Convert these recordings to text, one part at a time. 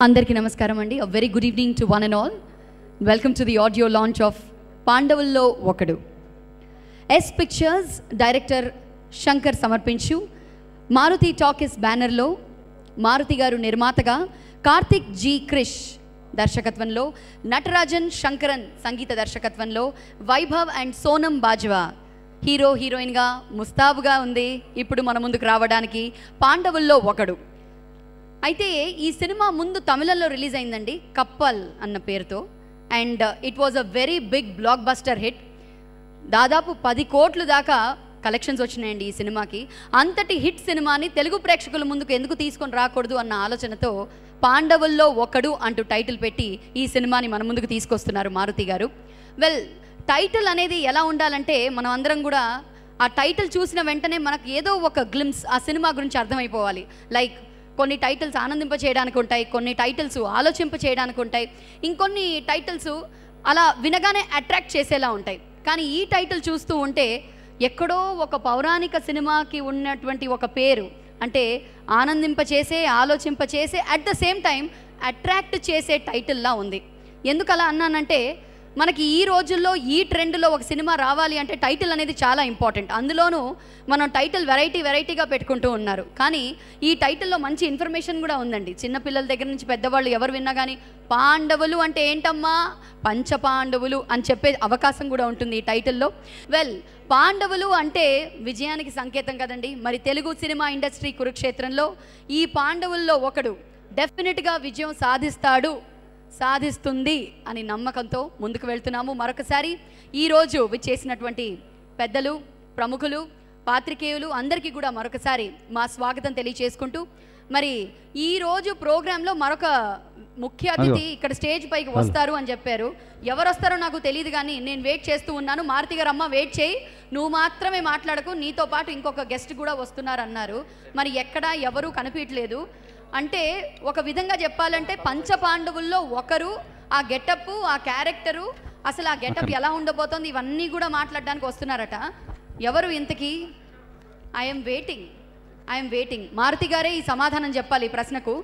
అందరికీ నమస్కారం అండి uh very good evening to one and all welcome to the audio launch of Pandavullo Okadu S pictures director Shankar సమర్పించు Maruti talkies బ్యానర్లో మారుతి గారు నిర్మాతగా కార్తిక్ జి క్రిష్ దర్శకత్వంలో నటరాజన్ శంకరన్ సంగీత దర్శకత్వంలో వైభవ్ అండ్ సోనం బాజ్వా హీరో హీరోయిన్గా ముస్తాబుగా ఉంది ఇప్పుడు మన ముందుకు రావడానికి పాండవుల్లో ఒకడు అయితే ఈ సినిమా ముందు తమిళంలో రిలీజ్ అయిందండి కప్పల్ అన్న పేరుతో and it was uh very big blockbuster hit దాదాపు పది కోట్లు దాకా కలెక్షన్స్ వచ్చినాయండి ఈ సినిమాకి అంతటి హిట్ సినిమాని తెలుగు ప్రేక్షకుల ముందుకు ఎందుకు తీసుకొని రాకూడదు అన్న ఆలోచనతో పాండవుల్లో ఒకడు అంటూ టైటిల్ పెట్టి ఈ సినిమాని మన ముందుకు తీసుకొస్తున్నారు మారుతి గారు వెల్ టైటిల్ అనేది ఎలా ఉండాలంటే మనం అందరం కూడా ఆ టైటిల్ చూసిన వెంటనే మనకు ఏదో ఒక గ్లిమ్స్ ఆ సినిమా గురించి అర్థమైపోవాలి లైక్ కొన్ని టైటిల్స్ ఆనందింప చేయడానికి ఉంటాయి కొన్ని టైటిల్స్ ఆలోచింప చేయడానికి ఉంటాయి ఇంకొన్ని టైటిల్స్ అలా వినగానే అట్రాక్ట్ చేసేలా ఉంటాయి కానీ ఈ టైటిల్ చూస్తూ ఉంటే ఎక్కడో ఒక పౌరాణిక సినిమాకి ఉన్నటువంటి ఒక పేరు అంటే ఆనందింప చేసే ఆలోచింప చేసే at the same time attract చేసే టైటిల్లా ఉంది ఎందుకు అలా అన్నానంటే మనకి ఈ రోజుల్లో ఈ ట్రెండ్లో ఒక సినిమా రావాలి అంటే టైటిల్ అనేది చాలా ఇంపార్టెంట్ అందులోనూ మనం టైటిల్ వెరైటీ వెరైటీగా పెట్టుకుంటూ ఉన్నారు కానీ ఈ టైటిల్లో మంచి ఇన్ఫర్మేషన్ కూడా ఉందండి చిన్నపిల్లల దగ్గర నుంచి పెద్దవాళ్ళు ఎవరు విన్నా కానీ పాండవులు అంటే ఏంటమ్మా పంచపాండవులు అని చెప్పే అవకాశం కూడా ఉంటుంది ఈ టైటిల్లో వెల్ పాండవులు అంటే విజయానికి సంకేతం కదండి మరి తెలుగు సినిమా ఇండస్ట్రీ కురుక్షేత్రంలో ఈ పాండవుల్లో ఒకడు డెఫినెట్గా విజయం సాధిస్తాడు సాధిస్తుంది అని నమ్మకంతో ముందుకు వెళ్తున్నాము మరొకసారి ఈరోజు చేసినటువంటి పెద్దలు ప్రముఖులు పాత్రికేయులు అందరికీ కూడా మరొకసారి మా స్వాగతం తెలియచేసుకుంటూ మరి ఈ రోజు ప్రోగ్రాంలో మరొక ముఖ్య అతిథి ఇక్కడ స్టేజ్ పైకి వస్తారు అని చెప్పారు ఎవరు వస్తారో నాకు తెలియదు కానీ నేను వెయిట్ చేస్తూ ఉన్నాను మారుతి గారు అమ్మ వెయిట్ చేయి నువ్వు మాత్రమే మాట్లాడకు నీతో పాటు ఇంకొక గెస్ట్ కూడా వస్తున్నారు అన్నారు మరి ఎక్కడా ఎవరు కనిపించలేదు అంటే ఒక విధంగా చెప్పాలంటే పంచపాండవుల్లో ఒకరు ఆ గెటప్ ఆ క్యారెక్టరు అసలు ఆ గెటప్ ఎలా ఉండబోతోంది ఇవన్నీ కూడా మాట్లాడడానికి వస్తున్నారట ఎవరు ఇంతకీ I'm waiting I'm waiting Maruthi గారే ఈ సమాధానం చెప్పాలి ఈ ప్రశ్నకు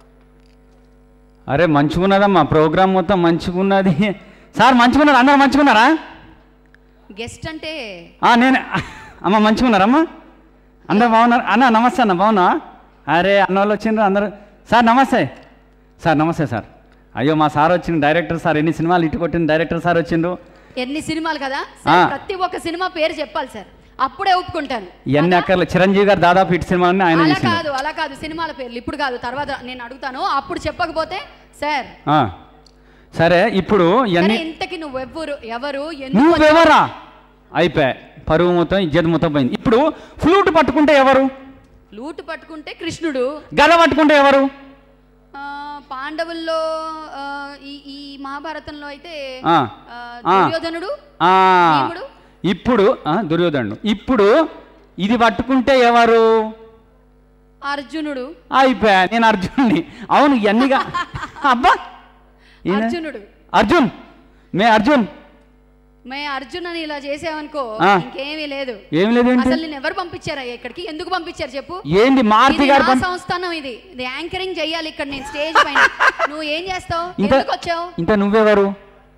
అరే మంచిగున్నదమ్మా ప్రోగ్రామ్ మొత్తం మంచిగున్నది సార్ మంచిగున్నారు అందరు మంచిగున్నారా గెస్ట్ అంటే ఆ, నేను అమ్మ మంచిగున్నారమ్మా అందరు బాగున్నారు అన్న నమస్తే అన్న బాగున్నా అరే అన్న వాళ్ళు వచ్చిండ్రు అందరు సార్ నమస్తే సార్ నమస్తే సార్ అయ్యో మా సార్ వచ్చిండు డైరెక్టర్ సార్ ఎన్ని సినిమాలు ఇటు కొట్టిన డైరెక్టర్ సార్ వచ్చిండ్రు ఎన్ని సినిమాలు కదా సార్, ఆ. ప్రతి ఒక్క సినిమా పేరు చెప్పాలి సార్ అప్పుడే ఒప్పుకుంటాను ఇవన్నీ అక్కర్లే చిరంజీవి గారు దాదాపు ఇటు సినిమాని ఆయన అలా చేసిండు కాదు అలా కాదు సినిమాల పేర్లు ఇప్పుడు కాదు తర్వాత నేను అడుగుతాను అప్పుడు చెప్పకపోతే సార్ ఆ. సరే ఇప్పుడు సరే ఇవన్నీ ఇంతకి నువ్వు ఎవ్వరు ఎవరు ఎందుకు నువ్వెవరా అయిపోయా పరువు మొత్తం ఇజ్జత్ మొత్తం పోయింది ఇప్పుడు ఫ్లూట్ పట్టుకుంటే ఎవరు లూటు పట్టుకుంటే కృష్ణుడు గద పట్టుకుంటే ఎవరు ఆ, పాండవుల్లో ఆ, ఈ ఈ మహాభారతంలో అయితే ఆ. ఆ, ఆ. దుర్యోధనుడు ఆ, భీముడు? ఇప్పుడు ఆ, దుర్యోధనుడు ఇప్పుడు ఇది పట్టుకుంటే ఎవరు అర్జునుడు అయిపోయా నేను అర్జునుడిని అవును ఇవన్నీగా అబ్బా ఈయన? అర్జునుడు అర్జున్ మే అర్జున్ మే అర్జున్ అని ఇలా చేసావనుకో ఆ. ఇంకేమీ లేదు ఏం లేదేంటి అసలు నేను ఎవరు పంపించారా ఇక్కడికి ఎందుకు పంపించారు చెప్పు ఏంది మారుతి ఇది గారు నా పంప- సంస్థానం ఇది ఇది యాంకరింగ్ చెయ్యాలి ఇక్కడ నేను స్టేజ్ పైన నువ్వు ఏం చేస్తావు ఇంత ఎందుకు వచ్చావు ఇంత నువ్వెవరు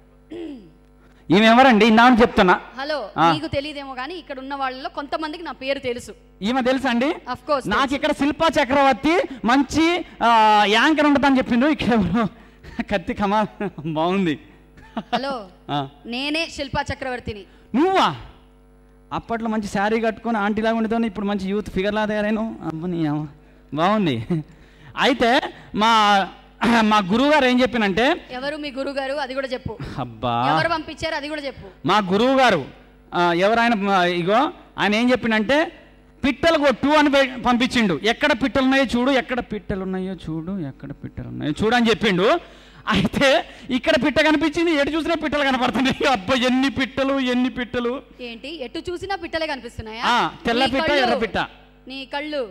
ఈమె ఎవరండి ఇందామని చెప్తున్నా హలో ఆ. నీకు తెలియదేమో కానీ ఇక్కడ ఉన్న వాళ్ళలో కొంతమందికి నా పేరు తెలుసు ఈమె తెలుసా అండి అఫ్ కోర్స్ నాకు ఇక్కడ శిల్పా చక్రవర్తి మంచి ఆ, యాంకర్ ఉంటుందని చెప్పిండు ఇక్కడ ఎవరు కత్తి కమా బాగుంది హలో ఆ, నేనే శిల్పా చక్రవర్తిని నువ్వా అప్పట్లో మంచి శారీ కట్టుకొని ఆంటీలాగా ఉండేదాన్ని ఇప్పుడు మంచి యూత్ ఫిగర్లా తయారైను అమ్మని అమ్మ. బాగుంది అయితే మా మా గురువు గారు ఏం చెప్పినంటే ఎవరు మీ గురువు గారు అది కూడా చెప్పు అబ్బా ఎవరు పంపించారు అది కూడా చెప్పు మా గురువు గారు ఆ, ఎవరైనా మా- ఇగో ఆయన ఏం చెప్పినంటే పిట్టలు కొట్టు అని పె- పంపించిండు ఎక్కడ పిట్టలు ఉన్నాయో చూడు ఎక్కడ పిట్టలు ఉన్నాయో చూడు ఎక్కడ పిట్టలు ఉన్నాయో చూడు అని చెప్పిండు అయితే ఇక్కడ పిట్ట కనిపించింది ఎటు చూసినా పిట్టలు కనపడుతున్నాయి అబ్బా ఎన్ని పిట్టలు ఎన్ని పిట్టలు ఏంటి ఎటు చూసినా పిట్టలే కనిపిస్తున్నాయా ఆ, తెల్ల నీ పిట్ట, కళ్ళు- ఎర్ర పిట్ట. నీ కళ్ళు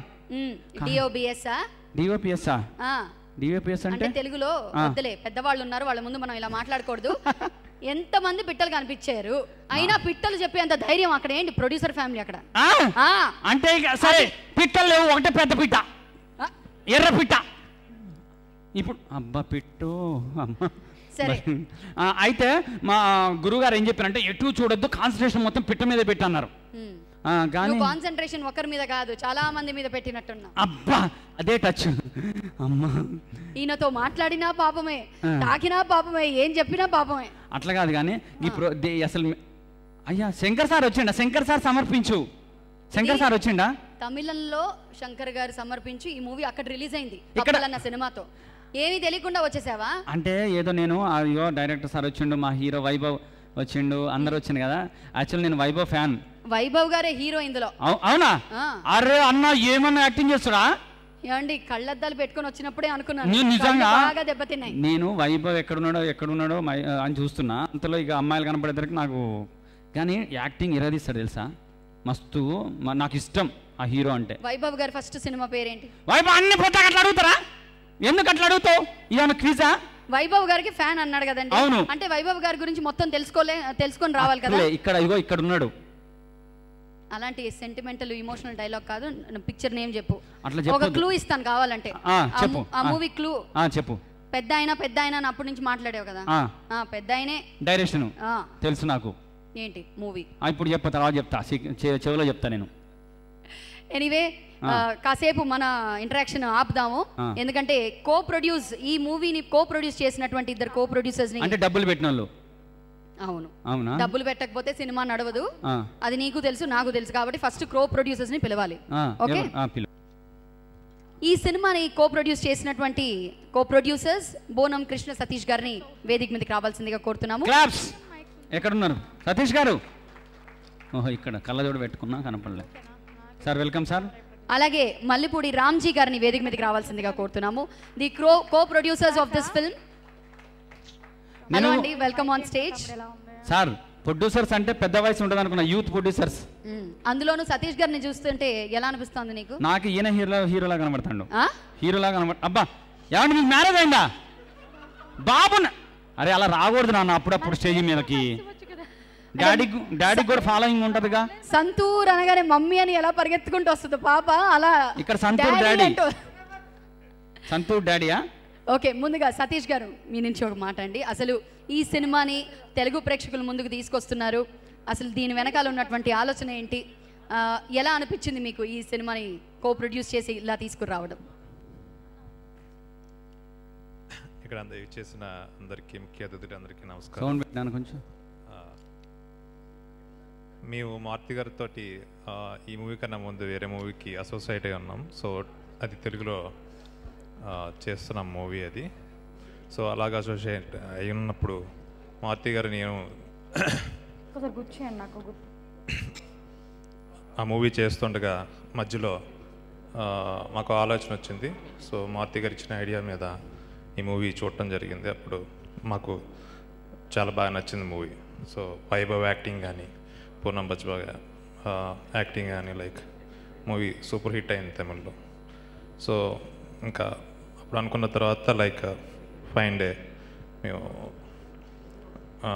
డిఓబిఎస్ డిఓపిఎస్ డిఓపిఎస్ అంటే అంటే తెలుగులో ఆ. వద్దులే పెద్దవాళ్ళు ఉన్నారు వాళ్ళ ముందు మనం ఇలా మాట్లాడకూడదు ఎంతమంది పిట్టలు కనిపించారు అయినా పిట్టలు చెప్పేంత ధైర్యం అక్కడ ఏంటి ప్రొడ్యూసర్ ఫ్యామిలీ అక్కడ ఆ, ఆ అంటే ఇక సరే పిట్టలు లేవు ఒకటే పెద్ద పిట్ట ఆ, ఎర్ర పిట్ట ఇప్పుడు అబ్బా పెట్టు అమ్మ సరే. ఆ, అయితే మా గురువుగారు ఏం చెప్పారంటే ఎటు చూడొద్దు కాన్సన్ట్రేషన్ మొత్తం పిట్ట మీద పెట్టన్నారు హ్మ్. ఆ, కానీ నువ్వు కాన్సన్ట్రేషన్ ఒకరి మీద కాదు చాలా మంది మీద పెట్టినట్టున్నా అబ్బా అదే టచ్ అమ్మా ఈయనతో మాట్లాడినా పాపమే ఆ. తాకినా పాపమే ఏం చెప్పినా పాపమే అట్లా కాదు కానీ ఇప్పుడు దే- అసలు మీ- అయ్యా శంకర్ సార్ వచ్చిండా శంకర్ సార్ సమర్పించు శంకర్ ఇది- సార్ వచ్చిండా తమిళంలో శంకర్ గారు సమర్పించి ఈ మూవీ అక్కడ రిలీజ్ అయింది ఇక్కడ- అన్న సినిమాతో ఏమీ తెలియకుండా వచ్చేసావా అంటే ఏదో నేను అయ్యో డైరెక్టర్ సార్ వచ్చిండు మా హీరో వైభవ్ వచ్చిండు అందరు వచ్చిండు కదా యాక్చువల్ నేను వైభవ్ ఫ్యాన్ వైభవ్ గారే హీరో ఇందులో అవు- అవునా ఆ. అరే అన్న ఏమన్నా యాక్టింగ్ చేస్తుడా ఏమండి కళ్ళద్దాలు పెట్టుకొని వచ్చినప్పుడే అనుకున్నాను నేను నిజంగా కళ్ళు బాగా దెబ్బతిన్నాయి నేను వైభవ్ ఎక్కడున్నాడో ఎక్కడున్నాడో మై- అని చూస్తున్నా అంతలో ఇక అమ్మాయిలు కనపడేసరికి నాకు కానీ యాక్టింగ్ ఇరదీస్తాడు తెలుసా మస్తు మ- నాకు ఇష్టం ఆ హీరో అంటే వైభవ్ గారి ఫస్ట్ సినిమా పేరేంటి వైభవ్ అన్ని పోతాక అట్లా అడుగుతారా ఎందుకు అట్లా అడుగుతావు ఇదేమన్నా క్విజా వైభవ్ గారికి ఫ్యాన్ అన్నాడు కదండి అవును. అంటే వైభవ్ గారి గురించి మొత్తం తెలుసుకోలే తెలుసుకొని రావాలి కదా అట్లే, ఇక్కడ ఇగో ఇక్కడ ఉన్నాడు అలాంటి సెంటిమెంటల్ ఇమోషనల్ డైలాగ్ కాదు పిక్చర్ నేమ్ చెప్పు అట్లా ఒక చెప్పొద్దు. క్లూ ఇస్తాను కావాలంటే ఆ, ఆ చెప్పు. మూ- ఆ ఆ. మూవీ క్లూ ఆ, చెప్పు పెద్ద అయినా పెద్ద అయినా అని అప్పటి నుంచి మాట్లాడావు కదా ఆ, ఆ పెద్ద అయినే డైరెక్షన్ ఆ, తెలుసు నాకు ఏంటి మూవీ ఆ, ఇప్పుడు చెప్ప తర్వాత చెప్తా సి- చె- చెవిలో చెప్తా నేను ఎనీవే కాసేపు మన ఇంటరాక్షన్ ఆపుదాము ఆ. ఎందుకంటే కో ప్రొడ్యూస్ ఈ మూవీని కో ప్రొడ్యూస్ చేసినటువంటి ఇద్దరు కో ప్రొడ్యూసర్స్ ని అంటే డబ్బులు పెట్టిన వాళ్ళు అవును అవునా డబ్బులు పెట్టకపోతే సినిమా నడవదు ఆ, అది నీకు తెలుసు నాకు తెలుసు కాబట్టి ఫస్ట్ కో ప్రొడ్యూసర్స్ ని పిలవాలి ఆ, ఓకే ఎవరు? ఆ, పిలు ఈ సినిమాని కో ప్రొడ్యూస్ చేసినటువంటి కో ప్రొడ్యూసర్స్ బోనం కృష్ణ సతీష్ గారిని వేదిక మీదకి రావాల్సిందిగా కోరుతున్నాము క్లాప్స్ ఎక్కడున్నారు సతీష్ గారు ఓహో ఇక్కడ కళ్ళజోడు పెట్టుకున్నా కనపడలే సార్ వెల్కమ్ సార్ అలాగే మల్లిపూడి రామ్జీ గారిని వేదిక మీదకి రావాల్సిందిగా కోరుతున్నాము the crow co producers of this film hello నేను- అండి welcome on stage sir producers అంటే పెద్ద వయసు ఉంటుంది అనుకున్నా యూత్ ప్రొడ్యూసర్స్ అందులోను సతీష్ గారిని చూస్తుంటే ఎలా అనిపిస్తుంది నీకు నాకు ఈయన హీరో హీరోలా కనబడతాడు ఆ? హీరోలా కనబడ అబ్బా ఏమండి మీకు మ్యారేజ్ అయిందా బాబు అరే అలా రాకూడదు నాన్న అప్పుడప్పుడు స్టేజ్ మీదకి డాడీ డాడీ కూడా ఫాలోయింగ్ ఉంటదిగా సంతూర్ అనగానే మమ్మీ అని ఎలా పరిగెత్తుకుంటూ వస్తుంది పాప అలా ఇక్కడ సంతూర్ daddy డాడీ అంటూ- సంతూర్ డాడీయా ఓకే ముందుగా సతీష్ గారు మీ నుంచి ఒక మాట అండి అసలు ఈ సినిమాని తెలుగు ప్రేక్షకుల ముందుకు తీసుకొస్తున్నారు అసలు దీని వెనకాల ఉన్నటువంటి ఆలోచన ఏంటి ఆ, ఎలా అనిపించింది మీకు ఈ సినిమాని కో ప్రొడ్యూస్ చేసి ఇలా తీసుకురావడం ఇక్కడ అంద చేసిన అందరికీ ముఖ్య అతిథులు అందరికీ నమస్కారం సౌండ్ పెట్టాను కొంచెం ఆ, మేము మారుతి గారితో ఈ మూవీ కన్నా ముందు వేరే మూవీకి అసోసియేట్ అయి ఉన్నాం సో అది తెలుగులో ఆ, చేస్తున్నాం మూవీ అది సో అలాగ అసోసియేట్ అయి ఉన్నప్పుడు మారుతి గారు నేను ఒకసారి గుచ్చేయండి నాకు గుర్తు ఆ మూవీ చేస్తుండగా మధ్యలో ఆ, మాకు ఆలోచన వచ్చింది సో మారుతి గారు ఇచ్చిన ఐడియా మీద ఈ మూవీ చూడటం జరిగింది అప్పుడు మాకు చాలా బాగా నచ్చింది మూవీ సో వైభవ్ యాక్టింగ్ కానీ పూర్ణం బజ్బా యాక్టింగ్ కానీ లైక్ మూవీ సూపర్ హిట్ అయింది తమిళ్లో సో ఇంకా అప్పుడు అనుకున్న తర్వాత లైక్ ఫైన్ డే మేము ఆ,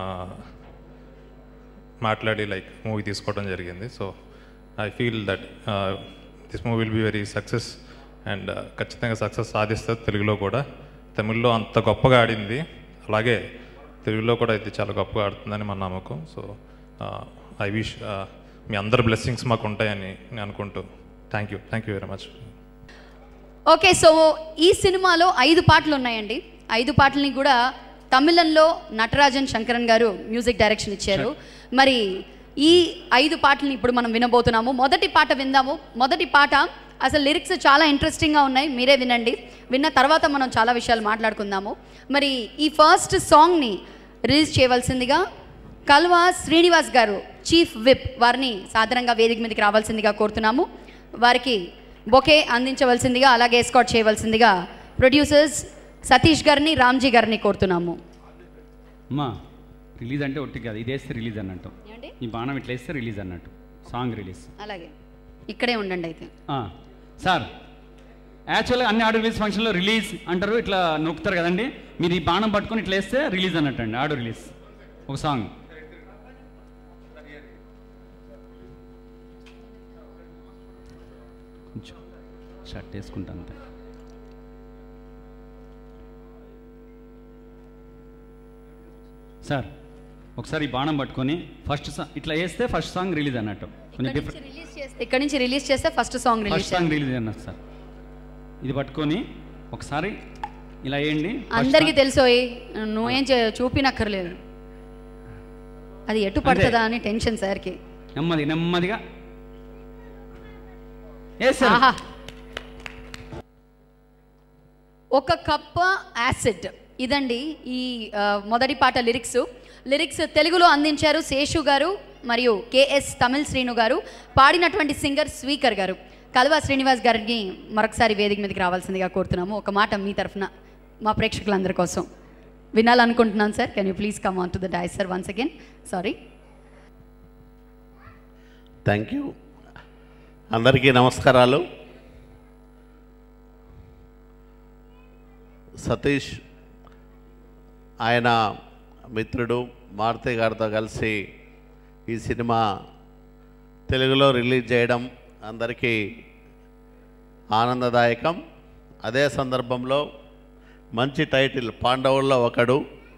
మాట్లాడి లైక్ మూవీ తీసుకోవడం జరిగింది so I feel that this movie will be very success and ఖచ్చితంగా సక్సెస్ సాధిస్తుంది తెలుగులో కూడా తమిళ్లో అంత గొప్పగా ఆడింది అలాగే తెలుగులో కూడా ఇది చాలా గొప్పగా ఆడుతుందని మన నమ్మకం సో ఐ విష్ మీ అందరి బ్లెస్సింగ్స్ మాకు ఉంటాయని నేను అనుకుంటూ thank you thank you very much okay so ఈ సినిమాలో ఐదు పాటలు ఉన్నాయండి ఐదు పాటల్ని కూడా తమిళంలో నటరాజన్ శంకరన్ గారు మ్యూజిక్ డైరెక్షన్ ఇచ్చారు మరి ఈ ఐదు పాటల్ని ఇప్పుడు మనం వినబోతున్నాము మొదటి పాట విందాము మొదటి పాట అసలు లిరిక్స్ చాలా ఇంట్రెస్టింగ్గా ఉన్నాయి మీరే వినండి విన్న తర్వాత మనం చాలా విషయాలు మాట్లాడుకుందాము మరి ఈ ఫస్ట్ సాంగ్ని రిలీజ్ చేయవలసిందిగా కల్వా శ్రీనివాస్ గారు చీఫ్ విప్ వారిని సాధారణంగా వేదిక మీదకి రావాల్సిందిగా కోరుతున్నాము వారికి బొకే అందించవలసిందిగా అలాగే ఎస్కాట్ చేయవలసిందిగా ప్రొడ్యూసర్స్ సతీష్ గారిని రామ్జీ గారిని కోరుతున్నాము అమ్మా రిలీజ్ అంటే ఒట్టి కాదు ఇది వేస్తే రిలీజ్ అన్నట్టు ఏమండి ఈ బాణం ఇట్లా వేస్తే రిలీజ్ అన్నట్టు సాంగ్ రిలీజ్ అలాగే ఇక్కడే ఉండండి అయితే ఆ, సార్ యాక్చువల్గా అన్ని ఆడియో రిలీజ్ ఫంక్షన్లో రిలీజ్ అంటారు ఇట్లా నొక్కుతారు కదండి మీరు ఈ బాణం పట్టుకొని ఇట్లా వేస్తే రిలీజ్ అన్నట్టు అండి ఆడియో రిలీజ్ ఒక సాంగ్ కొంచెం షర్ట్ వేసుకుంటా అంతే సార్ ఒకసారి ఈ బాణం పట్టుకొని ఫస్ట్ సాంగ్ ఇట్లా వేస్తే ఫస్ట్ సాంగ్ రిలీజ్ అన్నట్టు కొంచెం ఇక్కడ డిఫరెంట్ నుంచి రిలీజ్ చేస్తే ఇక్కడ నుంచి రిలీజ్ చేస్తే first song release first song release అన్నట్టు సార్ ఇది పట్టుకొని ఒకసారి ఇలా వేయండి First అందరికీ song- తెలుసోయ్ నువ్వేం చే- చూపినక్కర్లేదు అది ఎటు పడుతుందా అని టెన్షన్ సార్కి నెమ్మది నెమ్మదిగా వేసారు ఆహా ఒక కప్ప యాసిడ్ ఇదండి ఈ ఆ, మొదటి పాట లిరిక్స్ లిరిక్స్ తెలుగులో అందించారు శేషు గారు మరియు కేఎస్ తమిళ్ శ్రీను గారు పాడినటువంటి సింగర్ స్వీకర్ గారు కల్వా శ్రీనివాస్ గారిని మరొకసారి వేదిక మీదకి రావాల్సిందిగా కోరుతున్నాము ఒక మాట మీ తరఫున మా ప్రేక్షకులందరి కోసం వినాలనుకుంటున్నాను sir can you please come on to the dais sir once again sorry thank you అందరికీ నమస్కారాలు సతీష్ ఆయన మిత్రుడు మారుతి గారితో కలిసి ఈ సినిమా తెలుగులో రిలీజ్ చేయడం అందరికీ ఆనందదాయకం అదే సందర్భంలో మంచి టైటిల్ పాండవుల్లో ఒకడు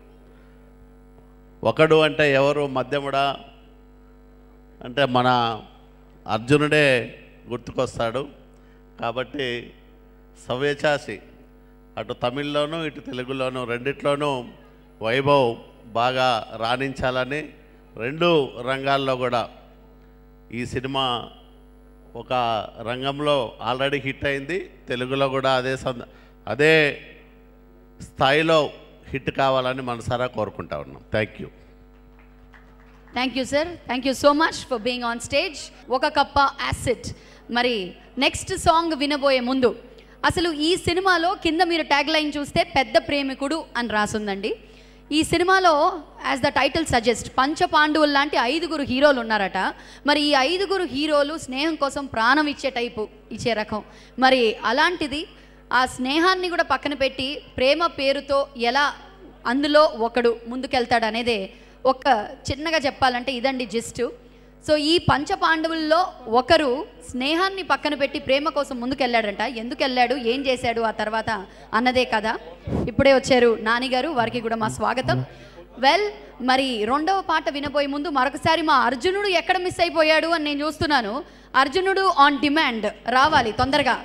ఒకడు అంటే ఎవరు మధ్యముడా అంటే మన అర్జునుడే గుర్తుకొస్తాడు కాబట్టి సవ్యచాసి అటు తమిళ్లోనూ ఇటు తెలుగులోనూ రెండిట్లోనూ వైభవ్ బాగా రాణించాలని రెండు రంగాల్లో కూడా ఈ సినిమా ఒక రంగంలో ఆల్రెడీ హిట్ అయింది తెలుగులో కూడా అదే సంద అదే స్థాయిలో హిట్ కావాలని మనసారా కోరుకుంటా ఉన్నాం thank you thank you sir thank you so much for being on stage ఒక కప్ప యాసిడ్ మరి నెక్స్ట్ సాంగ్ వినబోయే ముందు అసలు ఈ సినిమాలో కింద మీరు ట్యాగ్ లైన్ చూస్తే పెద్ద ప్రేమికుడు అని రాసుందండి ఈ సినిమాలో యాజ్ ద టైటిల్ సజెస్ట్ పంచ పాండవులు లాంటి ఐదుగురు హీరోలు ఉన్నారట మరి ఈ ఐదుగురు హీరోలు స్నేహం కోసం ప్రాణం ఇచ్చే టైపు ఇచ్చే రకం మరి అలాంటిది ఆ స్నేహాన్ని కూడా పక్కన పెట్టి ప్రేమ పేరుతో ఎలా అందులో ఒకడు ముందుకెళ్తాడు అనేదే ఒక చిన్నగా చెప్పాలంటే ఇదండి జిస్ట్ సో ఈ పంచ పాండవుల్లో ఒకరు స్నేహాన్ని పక్కన పెట్టి ప్రేమ కోసం ముందుకెళ్ళాడంట ఎందుకు వెళ్ళాడు ఏం చేశాడు ఆ తర్వాత అన్నదే కదా ఇప్పుడే వచ్చారు నాని గారు వారికి కూడా మా స్వాగతం వెల్ మరి రెండవ పాట వినబోయే ముందు మరొకసారి మా అర్జునుడు ఎక్కడ మిస్ అయిపోయాడు అని నేను చూస్తున్నాను అర్జునుడు ఆన్ డిమాండ్ రావాలి తొందరగా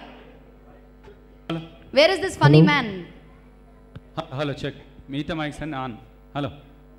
where is this funny man హ- హలో చెక్ మిగతా మైక్స్ అన్ని on hello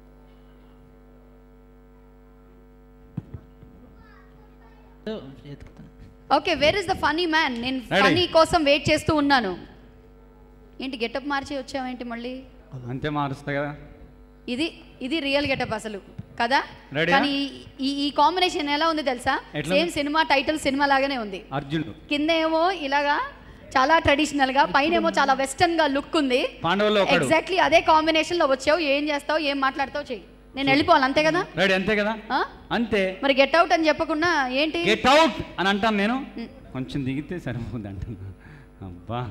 okay where is the funny man నేను Ready. ఫనీ కోసం వెయిట్ చేస్తూ ఉన్నాను ఏంటి గెటప్ మార్చి వచ్చావేంటి మళ్ళీ అంతే మారుస్తా కదా ఇది ఇది రియల్ గెటప్ అసలు కదా Ready ఆ? కానీ ఈ ఈ కాంబినేషన్ ఎలా ఉంది తెలుసా ఎట్లా సేమ్ ఉంది? సినిమా టైటిల్ సినిమా లాగానే ఉంది అర్జునుడు కింద ఏమో ఇలాగా చాలా ట్రెడిషనల్ గా పైన ఏమో చాలా వెస్టర్న్ గా లుక్ ఉంది పాండవుల్లో ఒకడు ఎగ్జాక్ట్లీ అదే కాంబినేషన్ లో వచ్చావు ఏం చేస్తావు ఏం మాట్లాడతావు చెయ్యి నేను వెళ్ళిపోవాలి అంతే కదా రెడీ అంతే కదా ఆ? అంతే మరి గెట్ అవుట్ అని చెప్పకుండా ఏంటి గెట్ అవుట్ అని అంటాను నేను కొంచెం దిగితే సరిపోద్ది అంటున్నా అబ్బా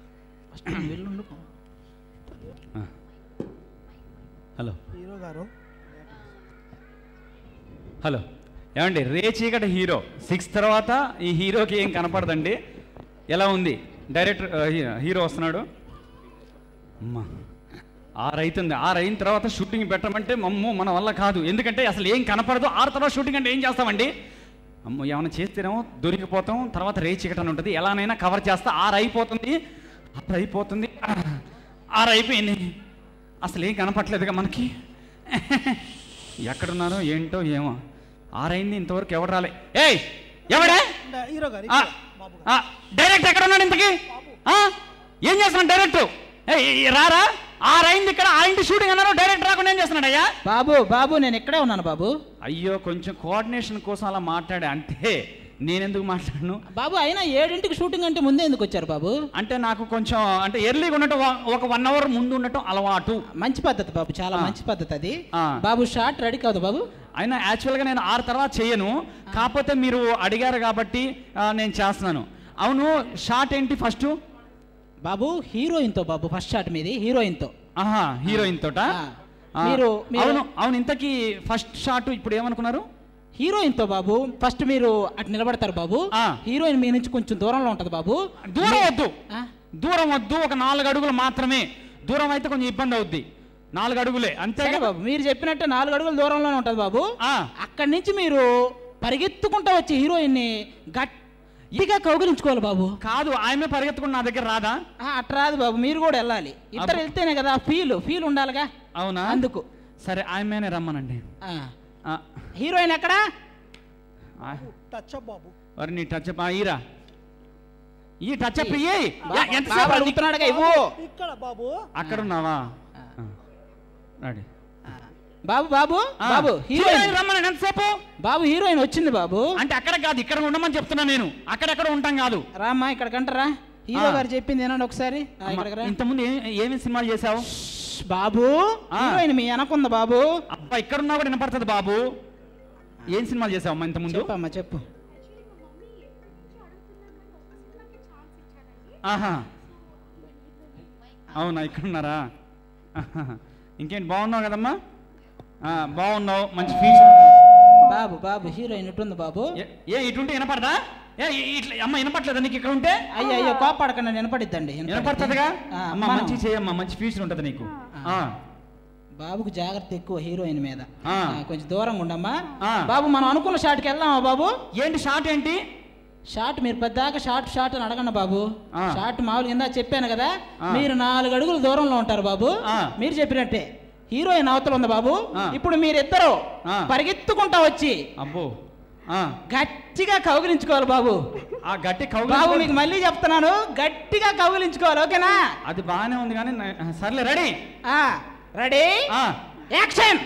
ఆ. హలో హీరో గారు హలో ఏమండి రే చీకటి హీరో సిక్స్ తర్వాత ఈ హీరోకి ఏం కనపడదండి ఎలా ఉంది డైరెక్టర్ ఆ, హీ- హీరో వస్తున్నాడు అమ్మా ఆరు అవుతుంది ఆరు అయిన తర్వాత షూటింగ్ పెట్టమంటే మమ్మో మన వల్ల కాదు ఎందుకంటే అసలు ఏం కనపడదు ఆరు తర్వాత షూటింగ్ అంటే ఏం చేస్తామండి అమ్మో ఏమైనా చేస్తేనేమో దొరికిపోతాం తర్వాత రే చీకటి అని ఉంటుంది ఎలానైనా కవర్ చేస్తా ఆరు అయిపోతుంది ఆరు అయిపోతుంది ఆరు అయిపోయింది అసలు ఏం కనపట్లేదుగా మనకి ఎక్కడున్నారో ఏంటో ఏమో ఆరైంది ఇంతవరకు ఎవరు రాలే ఏయ్ ఎవడే హీరో గారు ఆ, ఇక్కడ, బాబు గారు. ఆ, డైరెక్ట్ ఎక్కడ ఉన్నాడు ఇంతకి ఆ? ఏం చేస్తున్నాడు డైరెక్ట్ ఏయ్, ఈ రారా ఆరైంది ఇక్కడ ఆ ఇంటి షూటింగ్ అన్నారు డైరెక్ట్ రాకుండా ఏం చేస్తున్నాడు అయ్యా బాబు బాబు నేను ఇక్కడే ఉన్నాను బాబు అయ్యో కొంచెం కోఆర్డినేషన్ కోసం అలా మాట్లాడే అంటే నేనెందుకు మాట్లాడను బాబు అయినా ఏడింటికి షూటింగ్ అంటే ముందే ఎందుకు వచ్చారు బాబు అంటే నాకు కొంచెం అంటే ఎర్లీగా ఉండటం వా- ఒక వన్ అవర్ ముందు ఉండటం అలవాటు మంచి పద్ధతి బాబు చాలా ఆ. మంచి పద్ధతి అది ఆ. బాబు షార్ట్ రెడీ కాదు బాబు అయినా యాక్చువల్గా నేను ఆరు తర్వాత చేయను కాకపోతే మీరు అడిగారు కాబట్టి ఆ, నేను చేస్తున్నాను అవును షార్ట్ ఏంటి ఫస్ట్ బాబు హీరోయిన్ తో బాబు ఫస్ట్ షాట్ మీది హీరోయిన్ తో ఆహా హీరోయిన్ తోట ఆ. మీరు- మీరు- అవును అవును ఇంతకీ ఫస్ట్ షాట్ ఇప్పుడు ఏమనుకున్నారు హీరోయిన్ తో బాబు ఫస్ట్ మీరు అటు నిలబడతారు బాబు ఆ. హీరోయిన్ మీ నుంచి కొంచెం దూరంలో ఉంటది బాబు దూరం వద్దు ఆ? దూరం వద్దు ఒక నాలుగు అడుగులు మాత్రమే దూరం అయితే కొంచెం ఇబ్బంది అవుద్ది నాలుగు అడుగులే అంతే సరే బాబు మీరు చెప్పినట్టే నాలుగు అడుగుల దూరంలోనే ఉంటుంది బాబు ఆ. అక్కడి నుంచి మీరు పరిగెత్తుకుంటా వచ్చి హీరోయిన్ని గట్టిగా కౌగిలించుకోవాలి బాబు కాదు ఆమె పరిగెత్తుకుని నా దగ్గర రాదా ఆ, అట్ట రాదు బాబు మీరు కూడా వెళ్ళాలి ఇద్దరు అబ్బో. వెళ్తేనే కదా ఫీల్ ఫీల్ ఉండాలిగా అవునా అందుకు సరే ఆమెనే రమ్మనండి ఆ. ఆ, హీరోయిన్ ఎక్కడ ఆ, టచ్ బాబు మరి నీ టచ్ అప్ ఈరా ఈ టచ్ అప్ ఇయ్యి బాబు ఎంతసేపు అడుగుతున్నాడుగా ఇవ్వు ఇక్కడ బాబు అక్కడ ఉన్నావా రెడీ బాబు బాబు బాబు హీరోయిన్ రమ్మని ఎంతసేపు బాబు హీరోయిన్ వచ్చింది బాబు అంటే అక్కడ కాదు ఇక్కడ ఉండమని చెప్తున్నా నేను అక్కడెక్కడ ఉంటాం కాదు రామ్మా ఇక్కడ కంటరా హీరో ఆ. గారు చెప్పింది ఏనండి ఒకసారి ఆ, ఇక్కడికి రా. ఇంతకుముందు ఏ- ఏమేమి సినిమాలు చేసావు ష్, బాబు ఆ. హీరోయిన్ మీ వెనకుంది బాబు అబ్బా ఇక్కడ ఉన్నా కూడా వినపడుతుంది బాబు ఏం సినిమాలు చేసావు అమ్మా ఇంతకుముందు చెప్పమ్మా చెప్పు ఆహా అవునా ఇక్కడ ఉన్నారా ఆహా. ఇంకేంటి బాగున్నావు కదమ్మా ఆ, బాగున్నావు మంచి ఫీచర్ బాబు బాబు హీరోయిన్ ఇటుంది బాబు ఏ- ఏ ఇటుంటే వినపడదా ఏ ఇ- ఇట్లా అమ్మ వినపట్లేదా నీకు ఇక్కడ ఉంటే అయ్యో అయ్యో కోపాడకండి వినపడిద్దండి వినపడుతుందిగా ఆ, అమ్మ మనం- మంచి చేయమ్మా మంచి ఫ్యూచర్ ఉంటుంది నీకు ఆ. బాబుకు జాగ్రత్త ఎక్కువ హీరోయిన్ మీద ఆ. ఆ, కొంచెం దూరంగా ఉండమ్మా ఆ. బాబు మనం అనుకున్న షాట్కి వెళ్దామా బాబు ఏంటి షార్ట్ ఏంటి షాట్ మీరు పెద్దాక షార్ట్ షాట్ అని అడగండి బాబు ఆ. షాట్ మామూలుగా ఇందా చెప్పాను కదా ఆ. మీరు నాలుగు అడుగుల దూరంలో ఉంటారు బాబు ఆ. మీరు చెప్పినట్టే హీరోయిన్ అవతల ఉంది బాబు ఆ. ఇప్పుడు మీరిద్దరు ఆ. పరిగెత్తుకుంటా వచ్చి అబ్బో ఆ. గట్టిగా కౌగిలించుకోవాలి బాబు ఆ గట్టి బాబు కౌగు మీకు మళ్ళీ చెప్తున్నాను గట్టిగా కౌగిలించుకోవాలి ఓకేనా అది బాగానే ఉంది కానీ నా- సర్లే రెడీ ఆ, రెడీ ఆ. యాక్షన్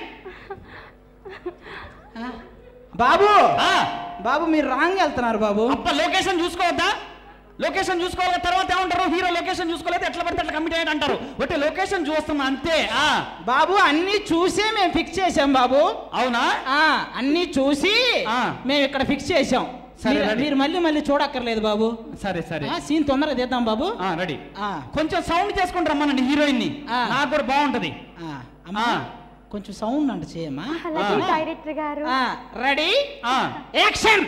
ఆ, బాబు ఆ. బాబు మీరు రాంగ్ వెళ్తున్నారు బాబు అప్ప లొకేషన్ చూసుకోవద్దా లొకేషన్ చూసుకోవాలి తర్వాత ఏమంటారు హీరో లొకేషన్ చూసుకోలేదు ఎట్లా పడితే అట్లా కమిట్ అయ్యాడు అంటారు ఒకటి లొకేషన్ చూస్తున్నా అంతే ఆ బాబు అన్ని చూసే మేము ఫిక్స్ చేసాం బాబు అవునా ఆ అన్ని చూసి ఆ. మేము ఇక్కడ ఫిక్స్ చేసాం సరే, మీరు- రెడీ. మీరు మళ్ళీ మళ్ళీ చూడక్కర్లేదు బాబు సరే సరే ఆ, సీన్ తొందరగా తీద్దాం బాబు ఆ రెడీ ఆ, కొంచెం సౌండ్ చేసుకుని రమ్మనండి హీరోయిన్ ని ఆ. నాకు కూడా బాగుంటది ఆ, అమ్మా ఆ. కొంచెం సౌండ్ అంట చేయమ్మా అలాగే ఆ. డైరెక్టర్ గారు ఆ, రెడీ ఆ యాక్షన్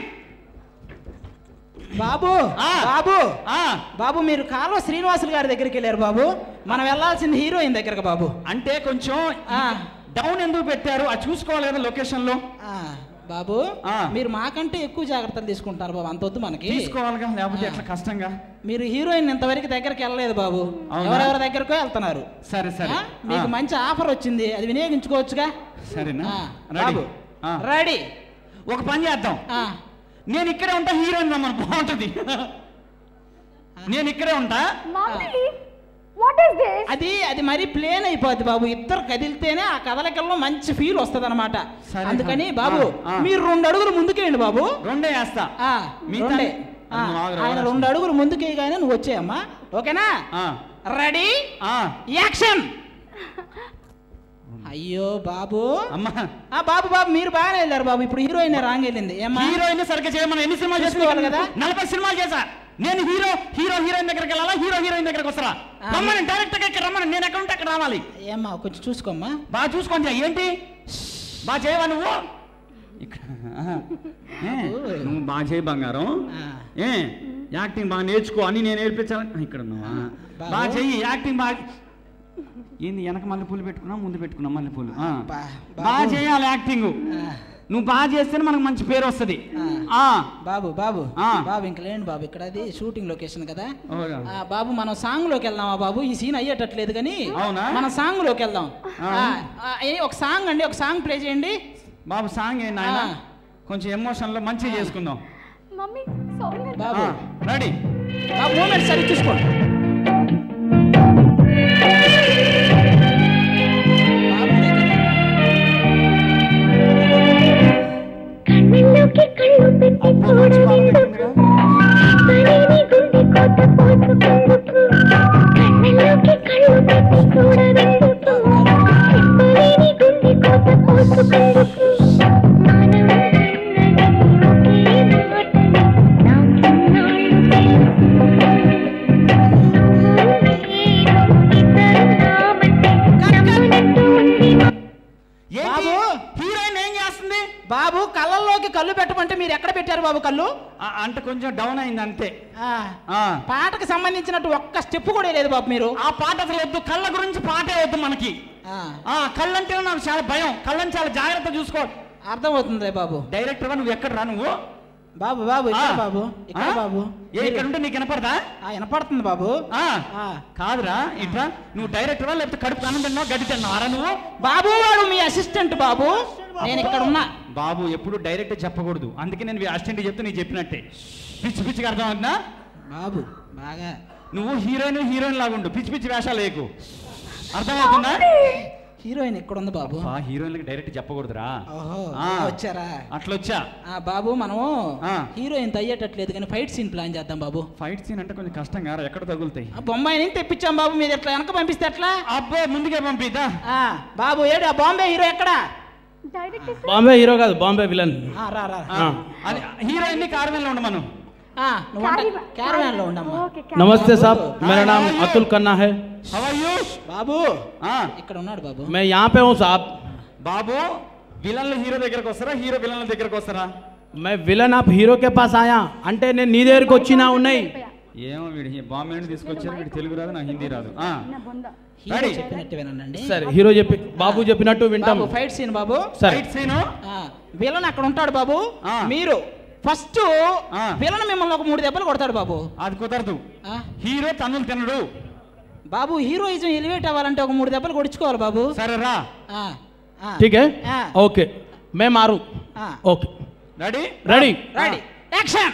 బాబు ఆ. బాబు ఆ బాబు మీరు కాలువ శ్రీనివాసులు గారి దగ్గరికి వెళ్ళారు బాబు మనం వెళ్ళాల్సింది హీరోయిన్ దగ్గరకు బాబు అంటే కొంచెం ఆ. డౌన్ ఎందుకు పెట్టారు అది చూసుకోవాలి కదా లొకేషన్ లో ఆ, బాబు ఆ. మీరు మాకంటే ఎక్కువ జాగ్రత్తలు తీసుకుంటారు బాబు అంత వద్దు మనకి తీసుకోవాలిగా లేకపోతే ఆ. ఎట్లా కష్టంగా మీరు హీరోయిన్ ఇంతవరకు దగ్గరికి వెళ్ళలేదు బాబు అవునా? ఎవరెవరి దగ్గరకో వెళ్తున్నారు సరే సరే ఆ, మీకు ఆ. మంచి ఆఫర్ వచ్చింది అది వినియోగించుకోవచ్చుగా సరేనా ఆ, రెడీ బాబు ఆ. రెడీ ఒక పని చేద్దాం ఆ, నేను ఇక్కడే ఉంటా హీరోయిన్ రమ్మని బాగుంటది నేను ఇక్కడే ఉంటా మమ్మీ వాట్ ఇస్ దిస్ అది అది మరీ ప్లేన్ అయిపోద్ది బాబు ఇద్దరు కదిలితేనే ఆ కదలికల్లో మంచి ఫీల్ వస్తుంది అనమాట సరే, అందుకని సరే. బాబు ఆ, ఆ. మీరు రెండు అడుగులు ముందుకేయండి బాబు రెండే వేస్తా ఆ, మిగతా- రెండే ఆ, అది నువ్వు ఆగురా, ఆయన ఆగురా. రెండు అడుగులు ముందుకేయగానే నువ్వు వచ్చేయమ్మా ఓకేనా ఆ, రెడీ ఆ. యాక్షన్ అయ్యో బాబు అమ్మా ఆ బాబు బాబు మీరు బాగానే వెళ్ళారు బాబు ఇప్పుడు హీరోయిన్ రాంగ్ వెళ్ళింది ఏమ్మా హీరోయిన్ సరిగ్గా చేయమని ఎన్ని సినిమాలు చూసుకోవాలి చేసిన కదా? నలభై సినిమాలు చేశా నేను హీరో హీరో హీరోయిన్ దగ్గరికి వెళ్ళాలా హీరో హీరోయిన్ దగ్గరికి వస్తారా ఆ. రమ్మని డైరెక్ట్ గా ఇక్కడ రమ్మని నేను ఎక్కడ ఉంటే అక్కడ రావాలి ఏమ్మా కొంచెం చూసుకోమ్మా బాగా చూసుకోండి ఏంటి బాగా చేయవా నువ్వు ఇక్కడ ఆహా. ఏ, నువ్వు బాగా చేయి బంగారం ఆ. ఏ యాక్టింగ్ బాగా నేర్చుకో అని నేను నేర్పించాలి ఇక్కడ ఉన్నావా బాబు. బాగా చెయ్యి యాక్టింగ్ బాగా ఏంది వెనక మల్లెపూలు పెట్టుకున్నా ముందు పెట్టుకున్నా మల్లెపూలు ఆ. బా- బాగా బాబు. చేయాలి యాక్టింగ్ ఆ, నువ్వు బాగా చేస్తేనే మనకు మంచి పేరు వస్తుంది ఆ. ఆ. బాబు బాబు ఆ. బాబు ఇంక లేండి బాబు ఇక్కడ అది షూటింగ్ లొకేషన్ కదా ఓగా. ఆ, బాబు మనం సాంగ్ లోకి వెళ్దామా బాబు ఈ సీన్ అయ్యేటట్లేదు కానీ అవునా? మన సాంగ్ లోకి వెళ్దాం ఆ. ఆ, ఆ, ఏ, ఒక సాంగ్ అండి ఒక సాంగ్ ప్లే చేయండి బాబు సాంగ్ ఏంటి ఆయన ఆ. కొంచెం ఎమోషన్లో మంచిగా చేసుకుందాం మమ్మీ సాంగ్ బాబు రెడీ బాబు మూమెంట్ సరి చూసుకోండి బాబు దగ్గర. కళ్ళలోకి కళ్ళు పెట్టి చూడవెందుకు పనిని గుండె కోత పోసుకుందుకు కళ్ళలోకి కళ్ళు పెట్టి చూడవెందుకు పనిని గుండె కోత పోసుకుందుకు మానవుడన్నది ఒకే మాటని నాకిన్నాళ్ళు తెలుసు ఇద్దరు నామంటే నమ్మునంటూ ఉంది మా ఏంటి బాబు. హీరోయిన్ ఏం చేస్తుంది బాబు కళ్ళల్లోకి కళ్ళు పెట్టమంటే మీరు ఎక్కడ పెట్టారు బాబు కళ్ళు ఆ, అంటే కొంచెం డౌన్ అయింది అంతే ఆ, ఆ. పాటకు సంబంధించినట్టు ఒక్క స్టెప్ కూడా లేదు బాబు మీరు ఆ పాట అసలు వద్దు కళ్ళ గురించి పాటే వద్దు మనకి ఆ, ఆ కళ్ళంటే నాకు చాలా భయం కళ్ళని చాలా జాగ్రత్త చూసుకో అర్థమవుతుందిలే బాబు డైరెక్టర్ నువ్వు ఎక్కడ రా నువ్వు బాబు బాబు ఇక్కడ ఆ. బాబు ఇక్కడ ఆ? బాబు ఏ ఇక్కడ ఉంటే నీకు వినపడదా ఆ, వినపడుతుంది బాబు ఆ, ఆ. కాదురా ఇట్లా నువ్వు డైరెక్టరా లేకపోతే కడుపు అన్నం తిన్నావు గడ్డి తిన్నావారా నువ్వు బాబు వాడు మీ అసిస్టెంట్ బాబు నేను ఇక్కడ ఉన్నా బాబు ఎప్పుడు డైరెక్ట్ చెప్పకూడదు అందుకే నేను అసిస్టెంట్ చెప్తే నీకు చెప్పినట్టే పిచ్చి పిచ్చిగా అర్థం అవుతుందా బాబు బాగా నువ్వు హీరోయిన్ హీరోయిన్ లాగా ఉండు పిచ్చి పిచ్చి వేషాలు లేకు అర్థమవుతుందా హీరోయిన్ ఇక్కడ ఉంది బాబు ఆ హీరోయిన్కి డైరెక్ట్ చెప్పకూడదురా ఓహో ఆ. వచ్చారా అట్లా వచ్చా ఆ బాబు మనం ఆ. హీరోయిన్ అయ్యేటట్లేదు కానీ ఫైట్ సీన్ ప్లాన్ చేద్దాం బాబు ఫైట్ సీన్ అంటే కొంచెం కష్టం కారా ఎక్కడ తగులుతాయి ఆ బొంబాయి నుంచి తెప్పించాం బాబు మీరు ఎట్లా వెనక పంపిస్తే ఎట్లా అబ్బో ముందుకే పంపిద్దా ఆ, బాబు ఏడు ఆ బాంబే హీరో ఎక్కడ Director బాంబే హీరో కాదు బాంబే విలన్ ఆ, రా రా ఆ, అది హీరోయిన్ ని కారణంలో ఉండ మనం ఆ, నువ్వు వంట క్యారవాన్ లో ఉండమ్మా Okay, नमस्ते साहब मेरा नाम अतुल खन्ना है హౌ ఆర్ యు బాబు ఆ ఇక్కడ ఉన్నాడు బాబు मैं यहाँ पे हूँ साहब బాబు విలన్లు హీరో దగ్గరకు వస్తారా హీరో విలన్ల దగ్గరకు వస్తారా मैं విలన్ आप హీరో के पास आया అంటే నేను నీ దగ్గరికి వచ్చినా ఉన్నాయి ఏమో వీడి బాంబే నుండి తీసుకొచ్చారు వీడి తెలుగు రాదు నా హిందీ రాదు ఆ హీరో రెడీ. చెప్పినట్టు వినండి సరే హీరో చెప్పి బాబు చెప్పినట్టు వింటాం బాబు ఫైట్ సీన్ బాబు సరే ఫైట్ సీను ఆ, విలన్ అక్కడ ఉంటాడు బాబు ఆ. మీరు ఫస్ట్ ఆ. విలన్ మిమ్మల్ని ఒక మూడు దెబ్బలు కొడతాడు బాబు అది కుదరదు ఆ, హీరో తన్నులు తినడు బాబు హీరోయిజం ఎలివేట్ అవ్వాలంటే ఒక మూడు దెబ్బలు కొడుచుకోవాలి బాబు సరే రా ఆ, ఆ, ठीक है ఆ, ओके मैं मारूं ఆ. Okay ready ready ready action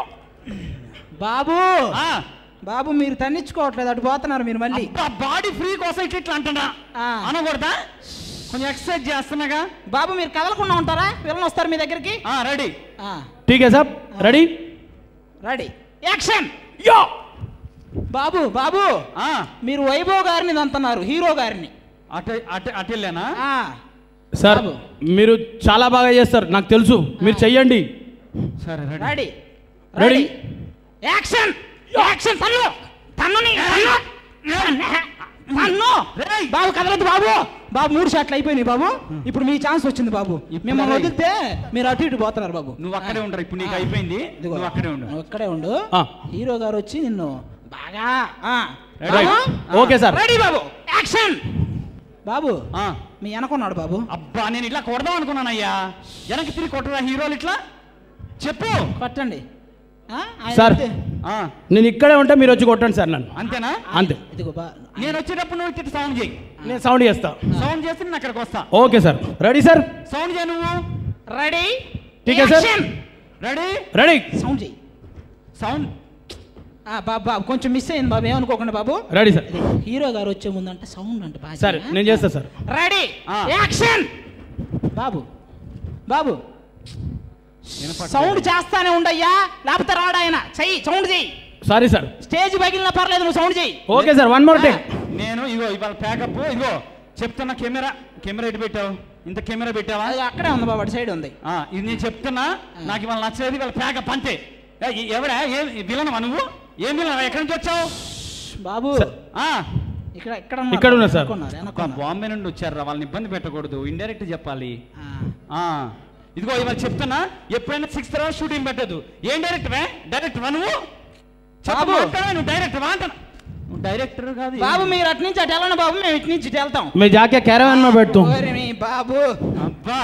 బాబు ఆ బాబు మీరు తన్నించుకోవట్లేదు అటు పోతున్నారు మీరు మళ్ళీ బాడీ ఫ్రీ కోసం ఇట్లా ఇట్లా అంటున్నా ఆ. అనకూడదా కొంచెం ఎక్సర్సైజ్ చేస్తున్నాగా బాబు మీరు కదలకుండా ఉంటారా విలన్ వస్తారు మీ దగ్గరికి ఆ రెడీ ఆ, ठीक है साहब रेडी రెడీ యాక్షన్ బాబు బాబు ఆ మీరు వైభవ్ గారిని అంటున్నారు హీరో గారిని అటు అటు అటు వెళ్ళానా ఆ, సార్ బాబు. మీరు చాలా బాగా చేస్తారు నాకు తెలుసు మీరు చెయ్యండి సరే ready ready ready. Ready action action తన్ను తన్నుని తన్ను తన్ను రేయ్. బాబు కదలద్దు బాబు బాబు మూడు షాట్లు అయిపోయినాయి బాబు ఇప్పుడు మీ ఛాన్స్ వచ్చింది బాబు ఇప్పుడు మిమ్మల్ని రేయ్. వదిలితే మీరు అటు ఇటు పోతున్నారు బాబు నువ్వు అక్కడే ఉండరు ఇప్పుడు నీకు ఆ. అయిపోయింది ఇదిగో, నువ్వు అక్కడే ఉండు నువ్వు అక్కడే ఉండు ఆ. హీరో గారు వచ్చి నిన్ను బాగా ఆ. Ready. బాబు? ఓకే సార్ రెడీ బాబు యాక్షన్ బాబు ఆ. మీ వెనకున్నాడు బాబు అబ్బా నేను ఇట్లా కొడదాం అనుకున్నానయ్యా వెనక్కి తిరిగి కొట్టరా హీరోలు ఇట్లా చెప్పు కొట్టండి ఆ? ఆయన సార్. అయితే- ఆ నేను ఇక్కడే ఉంటే మీరు వచ్చి కొట్టండి సార్ నన్ను అంతేనా అంతే ఇదిగో బా నేను వచ్చేటప్పుడు నువ్వు ఇట్లా సౌండ్ చేయి నేను సౌండ్ చేస్తా సౌండ్ చేస్తే నేను అక్కడికి వస్తా okay sir ready sir sound చేయి నువ్వు రెడీ ठीक है, सर. రెడీ రెడీ సౌండ్ చేయి సౌండ్ ఆ, బాబు బాబు కొంచెం మిస్ అయింది బాబు ఏమనుకోకండి బాబు రెడీ సార్ ఇది హీరో గారు వచ్చే ముందు అంటే సౌండ్ అంటే బాగా సరే నేను చేస్తా సార్ రెడీ ఆ. యాక్షన్ బాబు బాబు సౌండ్ చేస్తానే ఉండయ్యా లేకపోతే రాడు ఆయన చెయ్యి సౌండ్ చెయ్యి సారీ సార్ స్టేజ్ పగిలినా పర్లేదు నువ్వు సౌండ్ చెయ్యి okay sir one more take నేను ఇగో ఇవాళ ప్యాకప్ ఇగో చెప్తున్నా కెమెరా కెమెరా ఎటు పెట్టావు ఇంత కెమెరా పెట్టావా అది అక్కడే ఉంది బాబు అటు సైడ్ ఉంది ఆ, ఇది నేను చెప్తున్నా నాకు ఇవాళ నచ్చలేదు ఇవాళ ప్యాకప్ అంతే ఏ, ఈ- ఎవడా ఏ విలనవా నువ్వు ఏం విలనవా ఎక్కడి నుంచి వచ్చావు బాబు ఆ, ఇక్కడ ఇక్కడ ఇక్కడ ఉన్నా సార్. వెనక్కున్నారు, అబ్బా, వెనక్కున్నారు. బాంబే నుండి వచ్చారు వాళ్ళని ఇబ్బంది పెట్టకూడదు ఇండైరెక్ట్ చెప్పాలి ఆ. ఆ ఇదిగో ఇవాళ చెప్తున్నా ఎప్పుడైనా సిక్స్త్ తర్వాత షూటింగ్ పెట్టదు ఏం డైరెక్టర్ డైరెక్టర్ నువ్వు చెప్పు, బాబు. మాట్లాడవే, నువ్వు డైరెక్టర్ అంటాను నువ్వు డైరెక్టర్ కాదు ఏం- బాబు మీరు అటు నుంచి అటు వెళ్ళండి బాబు మేము ఇటు నుంచి ఇటు వెళ్తాం मैं जाके कैरावन में बैठता हूँ ఓరి మీ బాబు అబ్బా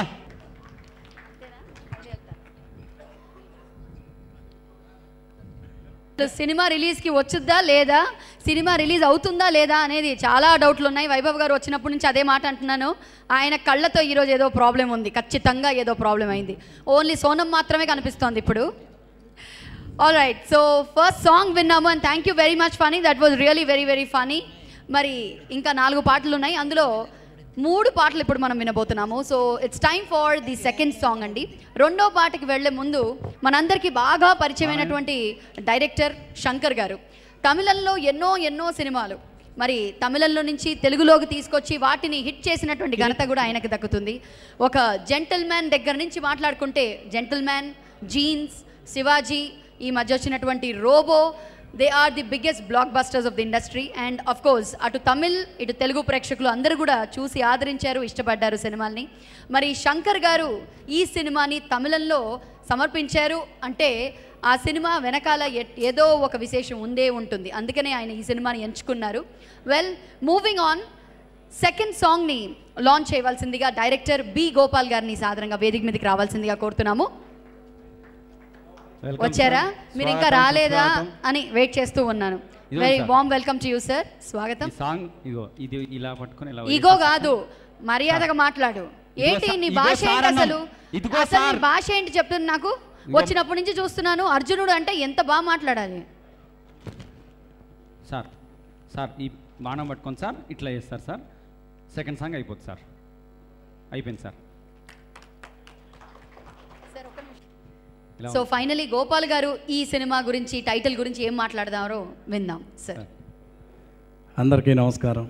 సినిమా రిలీజ్కి వచ్చుద్దా లేదా సినిమా రిలీజ్ అవుతుందా లేదా అనేది చాలా డౌట్లు ఉన్నాయి వైభవ్ గారు వచ్చినప్పటి నుంచి అదే మాట అంటున్నాను ఆయన కళ్ళతో ఈరోజు ఏదో ప్రాబ్లం ఉంది ఖచ్చితంగా ఏదో ప్రాబ్లం అయింది ఓన్లీ సోనం మాత్రమే కనిపిస్తోంది ఇప్పుడు all right so first song విన్నాము and thank you very much funny that was really very very funny మరి ఇంకా నాలుగు పాటలు ఉన్నాయి అందులో మూడు పాటలు ఇప్పుడు మనం వినబోతున్నాము so it's time for the second song అండి రెండో పాటకి వెళ్ళే ముందు మనందరికీ బాగా పరిచయమైనటువంటి డైరెక్టర్ శంకర్ గారు తమిళంలో ఎన్నో ఎన్నో సినిమాలు మరి తమిళంలో నుంచి తెలుగులోకి తీసుకొచ్చి వాటిని హిట్ చేసినటువంటి ఘనత కూడా ఆయనకు దక్కుతుంది ఒక జెంటల్ మ్యాన్ దగ్గర నుంచి మాట్లాడుకుంటే జెంటల్ మ్యాన్ జీన్స్ శివాజీ ఈ మధ్య వచ్చినటువంటి Robo they are the biggest blockbusters of the industry and of course అటు తమిళ్ ఇటు తెలుగు ప్రేక్షకులు అందరూ కూడా చూసి ఆదరించారు ఇష్టపడ్డారు సినిమాల్ని మరి శంకర్ గారు ఈ సినిమాని తమిళంలో సమర్పించారు అంటే ఆ సినిమా వెనకాల ఎ- ఏదో ఒక విశేషం ఉందే ఉంటుంది అందుకనే ఆయన ఈ సినిమాని ఎంచుకున్నారు వెల్ మూవింగ్ ఆన్ సెకండ్ సాంగ్ని లాంచ్ చేయవలసిందిగా డైరెక్టర్ బి గోపాల్ గారిని సాధారణంగా వేదిక మీదకి రావాల్సిందిగా కోరుతున్నాము Welcome, వచ్చారా sir. మీరు ఇంకా స్వాగతం, రాలేదా సుస్వాగతం. అని వెయిట్ చేస్తూ ఉన్నాను ఇదిగో very sir. Warm welcome to you sir స్వాగతం ఈ సాంగ్ ఇగో ఇది ఇలా పట్టుకొని ఇలా ఈగో కాదు మర్యాదగా మాట్లాడు ఇదిగో ఏంటి సార్, నీ ఇదిగో భాష సార్ ఏంటి అన్నాం. అసలు ఇదిగో అసలు నీ సార్. భాష ఏంటి చెప్తుంది నాకు వచ్చినప్పటి నుంచి చూస్తున్నాను అర్జునుడు అంటే ఎంత బాగా మాట్లాడాలి సార్ సార్ ఈ బాణం పట్టుకొని సార్ ఇట్లా చేస్తారు సార్ సెకండ్ సాంగ్ అయిపోతుంది సార్ అయిపోయింది సార్ ఇలా సో ఫైనలీ గోపాల్ గారు ఈ సినిమా గురించి టైటిల్ గురించి ఏం మాట్లాడదారో విందాం సార్ అందరికీ నమస్కారం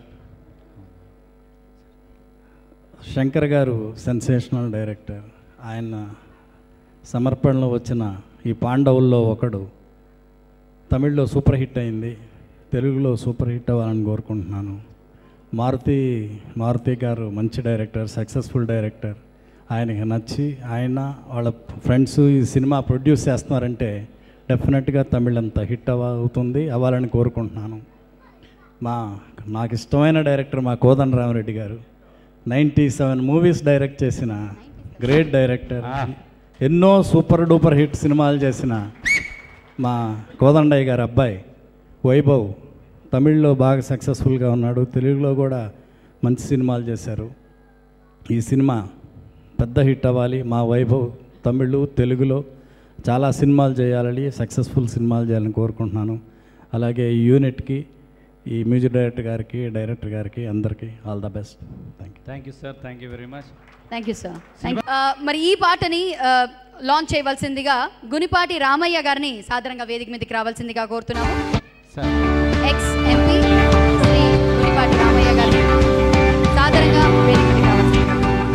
శంకర్ గారు సెన్సేషనల్ డైరెక్టర్ ఆయన సమర్పణలో వచ్చిన ఈ పాండవుల్లో ఒకడు తమిళ్లో సూపర్ హిట్ అయింది తెలుగులో సూపర్ హిట్ అవ్వాలని కోరుకుంటున్నాను మారుతి మారుతి గారు మంచి డైరెక్టర్ సక్సెస్ఫుల్ డైరెక్టర్ ఆయనకి నచ్చి ఆయన వాళ్ళ ఫ్రెండ్స్ ఈ సినిమా ప్రొడ్యూస్ చేస్తున్నారంటే డెఫినెట్గా తమిళ్ అంత హిట్ అవ అవుతుంది అవ్వాలని కోరుకుంటున్నాను మా నాకు ఇష్టమైన డైరెక్టర్ మా కోదండ రామరెడ్డి గారు నైంటీ సెవెన్ మూవీస్ డైరెక్ట్ చేసిన గ్రేట్ డైరెక్టర్ ఎన్నో సూపర్ డూపర్ హిట్ సినిమాలు చేసిన మా కోదండయ్య గారి అబ్బాయి వైభవ్ తమిళ్లో బాగా సక్సెస్ఫుల్గా ఉన్నాడు తెలుగులో కూడా మంచి సినిమాలు చేశారు ఈ సినిమా పెద్ద హిట్ అవ్వాలి మా వైభవ్ తమిళ్ తెలుగులో చాలా సినిమాలు చేయాలని సక్సెస్ఫుల్ సినిమాలు చేయాలని కోరుకుంటున్నాను అలాగే ఈ యూనిట్కి ఈ మ్యూజిక్ డైరెక్టర్ గారికి డైరెక్టర్ గారికి అందరికీ all the best thank you thank you sir thank you very much thank you sir మరి ఈ పాటని లాంచ్ చేయవలసిందిగా గునిపాటి రామయ్య గారిని సాధారణంగా వేదిక మీదకి రావాల్సిందిగా కోరుతున్నాము sir ex MP Shri Gunipati Ramaiah గారిని సాధారణంగా వేదిక మీదకి రావాల్సిందిగా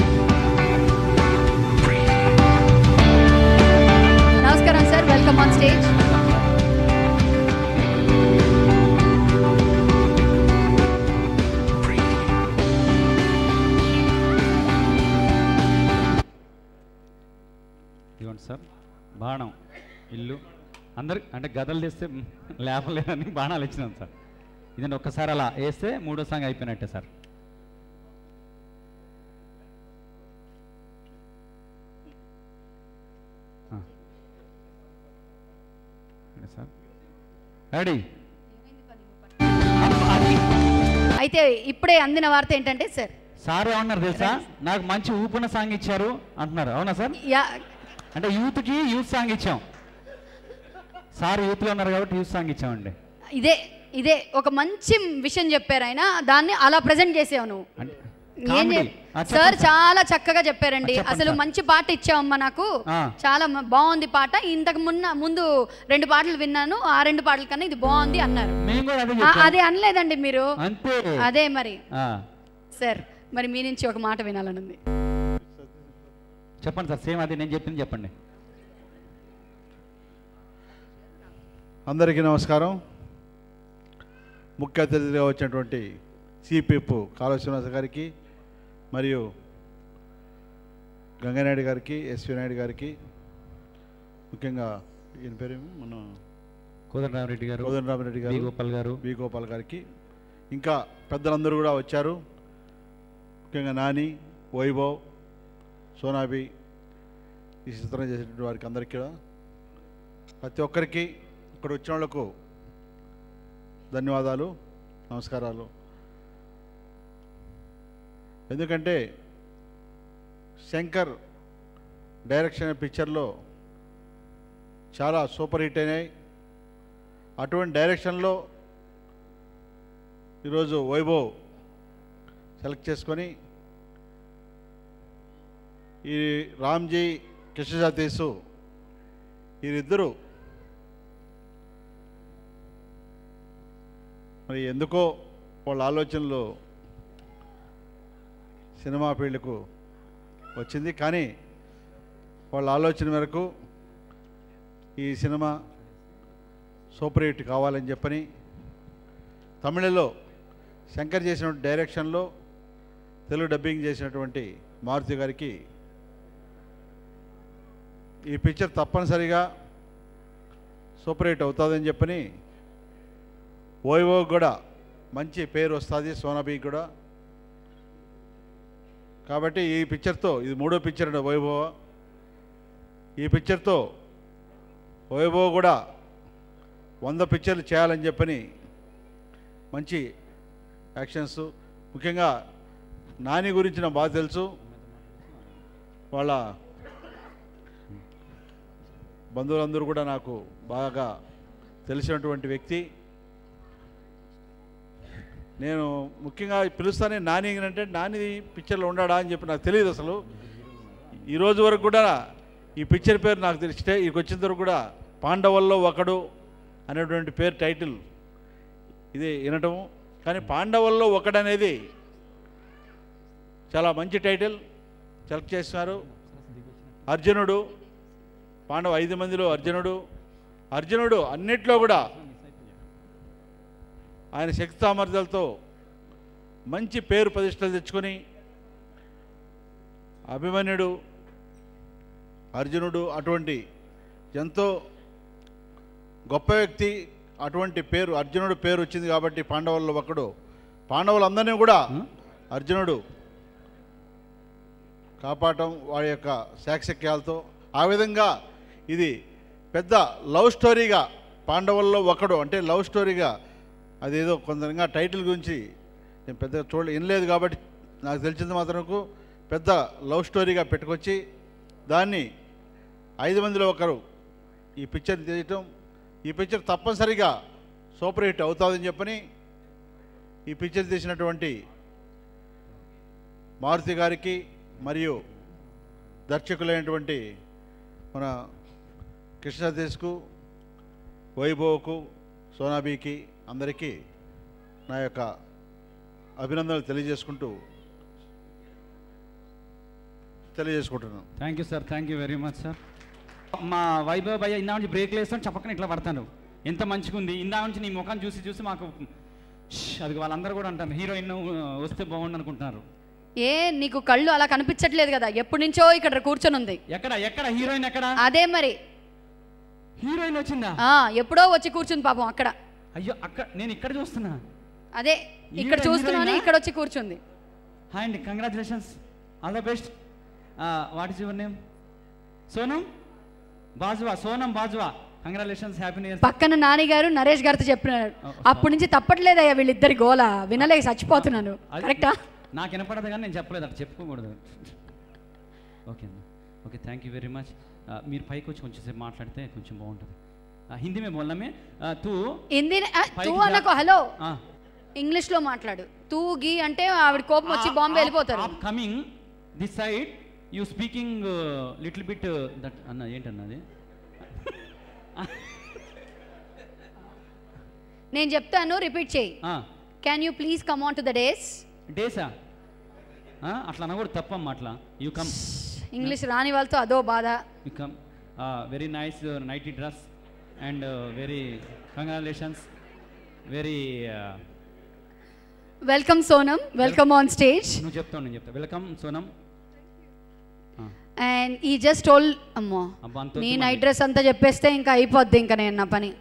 నమస్కారం సార్ వెల్కమ్ ఆన్ స్టేజ్ ఇదిగోండి సార్ బాణం ఇల్లు అందరు అంటే గదలు తెస్తే మ్, లేపలేదని బాణాలు ఇచ్చినాం సార్ ఇదండి ఒక్కసారి అలా వేస్తే మూడో సాంగ్ అయిపోయినట్టే సార్ ఆ. రెడీ సార్ రెడీ అయితే ఇప్పుడే అందిన వార్త ఏంటంటే సార్ సార్ ఏమన్నారు తెలుసా నాకు మంచి ఊపున సాంగ్ ఇచ్చారు అంటున్నారు అవునా సార్ యా అంటే యూత్కి యూత్ సాంగ్ ఇచ్చాం సార్ యూత్లో ఉన్నారు కాబట్టి యూత్ సాంగ్ ఇచ్చామండి ఇదే ఇదే ఒక మంచి విషయం చెప్పారు ఆయన దాన్ని అలా ప్రజెంట్ చేసావు నువ్వు అంటే ఏం comedy. చే- ఆ, సార్ చెప్పండి చాలా చక్కగా చెప్పారండి ఆ, చెప్పండి అసలు సార్. మంచి పాట ఇచ్చావమ్మా నాకు ఆ. చాలా మ- బాగుంది పాట ఇంతకు మున్న ముందు రెండు పాటలు విన్నాను ఆ రెండు పాటల కన్నా ఇది బాగుంది అన్నారు మేము కూడా అదే ఆ, చెప్పాం అదే అనలేదండి మీరు అంతే అదే మరి ఆ, సార్ మరి మీ నుంచి ఒక మాట వినాలని ఉంది చెప్పండి సార్ సేమ్ అదే నేను చెప్పింది చెప్పండి అందరికీ నమస్కారం ముఖ్య అతిథిగా వచ్చినటువంటి సిపిఎఫ్ కాలువ శ్రీనివాస గారికి మరియు గంగానాయుడు గారికి ఎస్వి నాయుడు గారికి ముఖ్యంగా ఈయన పేరు ఏమి? మన కోదండరామరెడ్డి గారు కోదండరామరెడ్డి గారు బి. గోపాల్ గారు బి గోపాల్ గారికి ఇంకా పెద్దలందరూ కూడా వచ్చారు ముఖ్యంగా నాని వైభవ్ సోనాబి ఈ చిత్రం చేసినటువంటి వారికి అందరికీ కూడా ప్రతి ఒక్కరికి ఇక్కడ వచ్చిన వాళ్ళకు ధన్యవాదాలు నమస్కారాలు ఎందుకంటే శంకర్ డైరెక్షన్ పిక్చర్లో చాలా సూపర్ హిట్ అయినాయి అటువంటి డైరెక్షన్లో ఈరోజు వైభవ్ సెలెక్ట్ చేసుకొని ఈ రామ్జీ కృష్ణ సతీష్ వీరిద్దరూ మరి ఎందుకో వాళ్ళ ఆలోచనలు సినిమా ఫీల్డ్కు వచ్చింది కానీ వాళ్ళ ఆలోచన మేరకు ఈ సినిమా సూపర్ హిట్ కావాలని చెప్పని తమిళలో శంకర్ చేసిన డైరెక్షన్లో తెలుగు డబ్బింగ్ చేసినటువంటి మారుతి గారికి ఈ పిక్చర్ తప్పనిసరిగా సూపర్ హిట్ అవుతుందని చెప్పని ఓయివో కూడా మంచి పేరు వస్తుంది సోనాబీ కూడా కాబట్టి ఈ పిక్చర్తో ఇది మూడో పిక్చర్ అండి వైభవ ఈ పిక్చర్తో వైభవ్ కూడా వంద పిక్చర్లు చేయాలని చెప్పని మంచి యాక్షన్స్ ముఖ్యంగా నాని గురించి నాకు బాగా తెలుసు వాళ్ళ బంధువులందరూ కూడా నాకు బాగా తెలిసినటువంటి వ్యక్తి నేను ముఖ్యంగా పిలుస్తానే నాని అంటే నాని పిక్చర్లో ఉన్నాడా అని చెప్పి నాకు తెలియదు అసలు ఈ రోజు వరకు కూడా ఈ పిక్చర్ పేరు నాకు తెలిస్తే ఇక్కడికి వచ్చిన వరకు కూడా పాండవుల్లో ఒకడు అనేటువంటి పేరు టైటిల్ ఇది వినటం కానీ పాండవుల్లో ఒకడనేది చాలా మంచి టైటిల్ సెలెక్ట్ చేస్తున్నారు అర్జునుడు పాండవ ఐదు మందిలో అర్జునుడు అర్జునుడు అన్నిట్లో కూడా ఆయన శక్తి సామర్థ్యాలతో మంచి పేరు ప్రతిష్టలు తెచ్చుకొని అభిమన్యుడు అర్జునుడు అటువంటి ఎంతో గొప్ప వ్యక్తి అటువంటి పేరు అర్జునుడు పేరు వచ్చింది కాబట్టి పాండవుల్లో ఒకడు పాండవులందరినీ కూడా అర్జునుడు కాపాడటం వాడి యొక్క శాక్శక్యాలతో ఆ విధంగా ఇది పెద్ద లవ్ స్టోరీగా పాండవుల్లో ఒకడు అంటే లవ్ స్టోరీగా అదేదో కొందరంగా టైటిల్ గురించి నేను పెద్దగా చూడ వినలేదు కాబట్టి నాకు తెలిసింది మాత్రంకు పెద్ద లవ్ స్టోరీగా పెట్టుకొచ్చి దాన్ని ఐదు మందిలో ఒకరు ఈ పిక్చర్ తీయటం ఈ పిక్చర్ తప్పనిసరిగా సూపర్ హిట్ అవుతుందని చెప్పని ఈ పిక్చర్ తీసినటువంటి మారుతి గారికి మరియు దర్శకులైనటువంటి మన కృష్ణ సతీష్కు వైభవ్కు సోనాబీకి అందరికీ నా యొక్క అభినందనలు తెలియజేసుకుంటూ తెలియజేసుకుంటున్నాను thank you sir thank you very much sir మా వైభవ్ భయ్య ఇందా నుంచి బ్రేక్ వేస్తాను చెప్పకనే ఇట్లా పడతాను ఎంత మంచిగా ఉంది ఇందా నుంచి నీ ముఖం చూసి చూసి మాకు ష్, అది వాళ్ళందరూ కూడా అంటారు హీరోయిన్ వస్తే బాగుండు అనుకుంటున్నారు ఏ నీకు కళ్ళు అలా కనిపించట్లేదు కదా ఎప్పటి నుంచో ఇక్కడ కూర్చొని ఉంది ఎక్కడ ఎక్కడ హీరోయిన్ ఎక్కడ అదే మరి హీరోయిన్ వచ్చిందా ఆ, ఎప్పుడో వచ్చి కూర్చుంది పాపం అక్కడ అయ్యో అక్కడ నేను ఇక్కడ చూస్తున్నా అదే ఇక్కడ ఈవిడ చూస్తున్నాను హీరోయినా? ఇక్కడ వచ్చి కూర్చుంది హాయ్ అండి congratulations all the best what is your name Sonam Bajwa Sonam Bajwa congratulations happy new year పక్కన నాని గారు నరేష్ గారితో చెప్పినారు అప్పటి నుంచి తప్పట్లేదయ్యా వీళ్ళిద్దరి గోల వినలేక చచ్చిపోతున్నాను కరెక్టా నాకు వినపడదు కానీ నేను చెప్పలేదు అట్లా చెప్పుకోకూడదు ఓకే అండి okay thank you very much మీరు పైకి వచ్చి కొంచెం సేపు మాట్లాడితే కొంచెం బాగుంటుంది ఆ, హిందీ మే బోల్నా మే ఆ, తూ హిందీ ఆ, పైకి తూ జా- అనకో హలో ఆ, ఇంగ్లీష్ లో మాట్లాడు తూ గీ అంటే ఆవిడ కోపం వచ్చి బాంబే వెళ్ళిపోతారు coming this side you speaking little bit that అన్న ఏంటన్నది నేను చెప్తాను రిపీట్ చేయి can you please come on to the days డేసా అట్లా అనకూడదు తప్పమ్మా అట్లా యూ కమ్ ఇంగ్లీష్ రాని వాళ్ళతో అదో బాధ you come very nice nighty dress and very congratulations very welcome Sonam welcome on stage నువ్వు చెప్తావు నేను చెప్తా వెల్కమ్ సోనం అండ్ ఈ జస్ట్ టోల్ అమ్మో అబ్బా, అంత నీ వద్దు నైట్ మరి. డ్రెస్ అంతా చెప్పేస్తే ఇంకా అయిపోద్ది ఇంకా నేను నా పని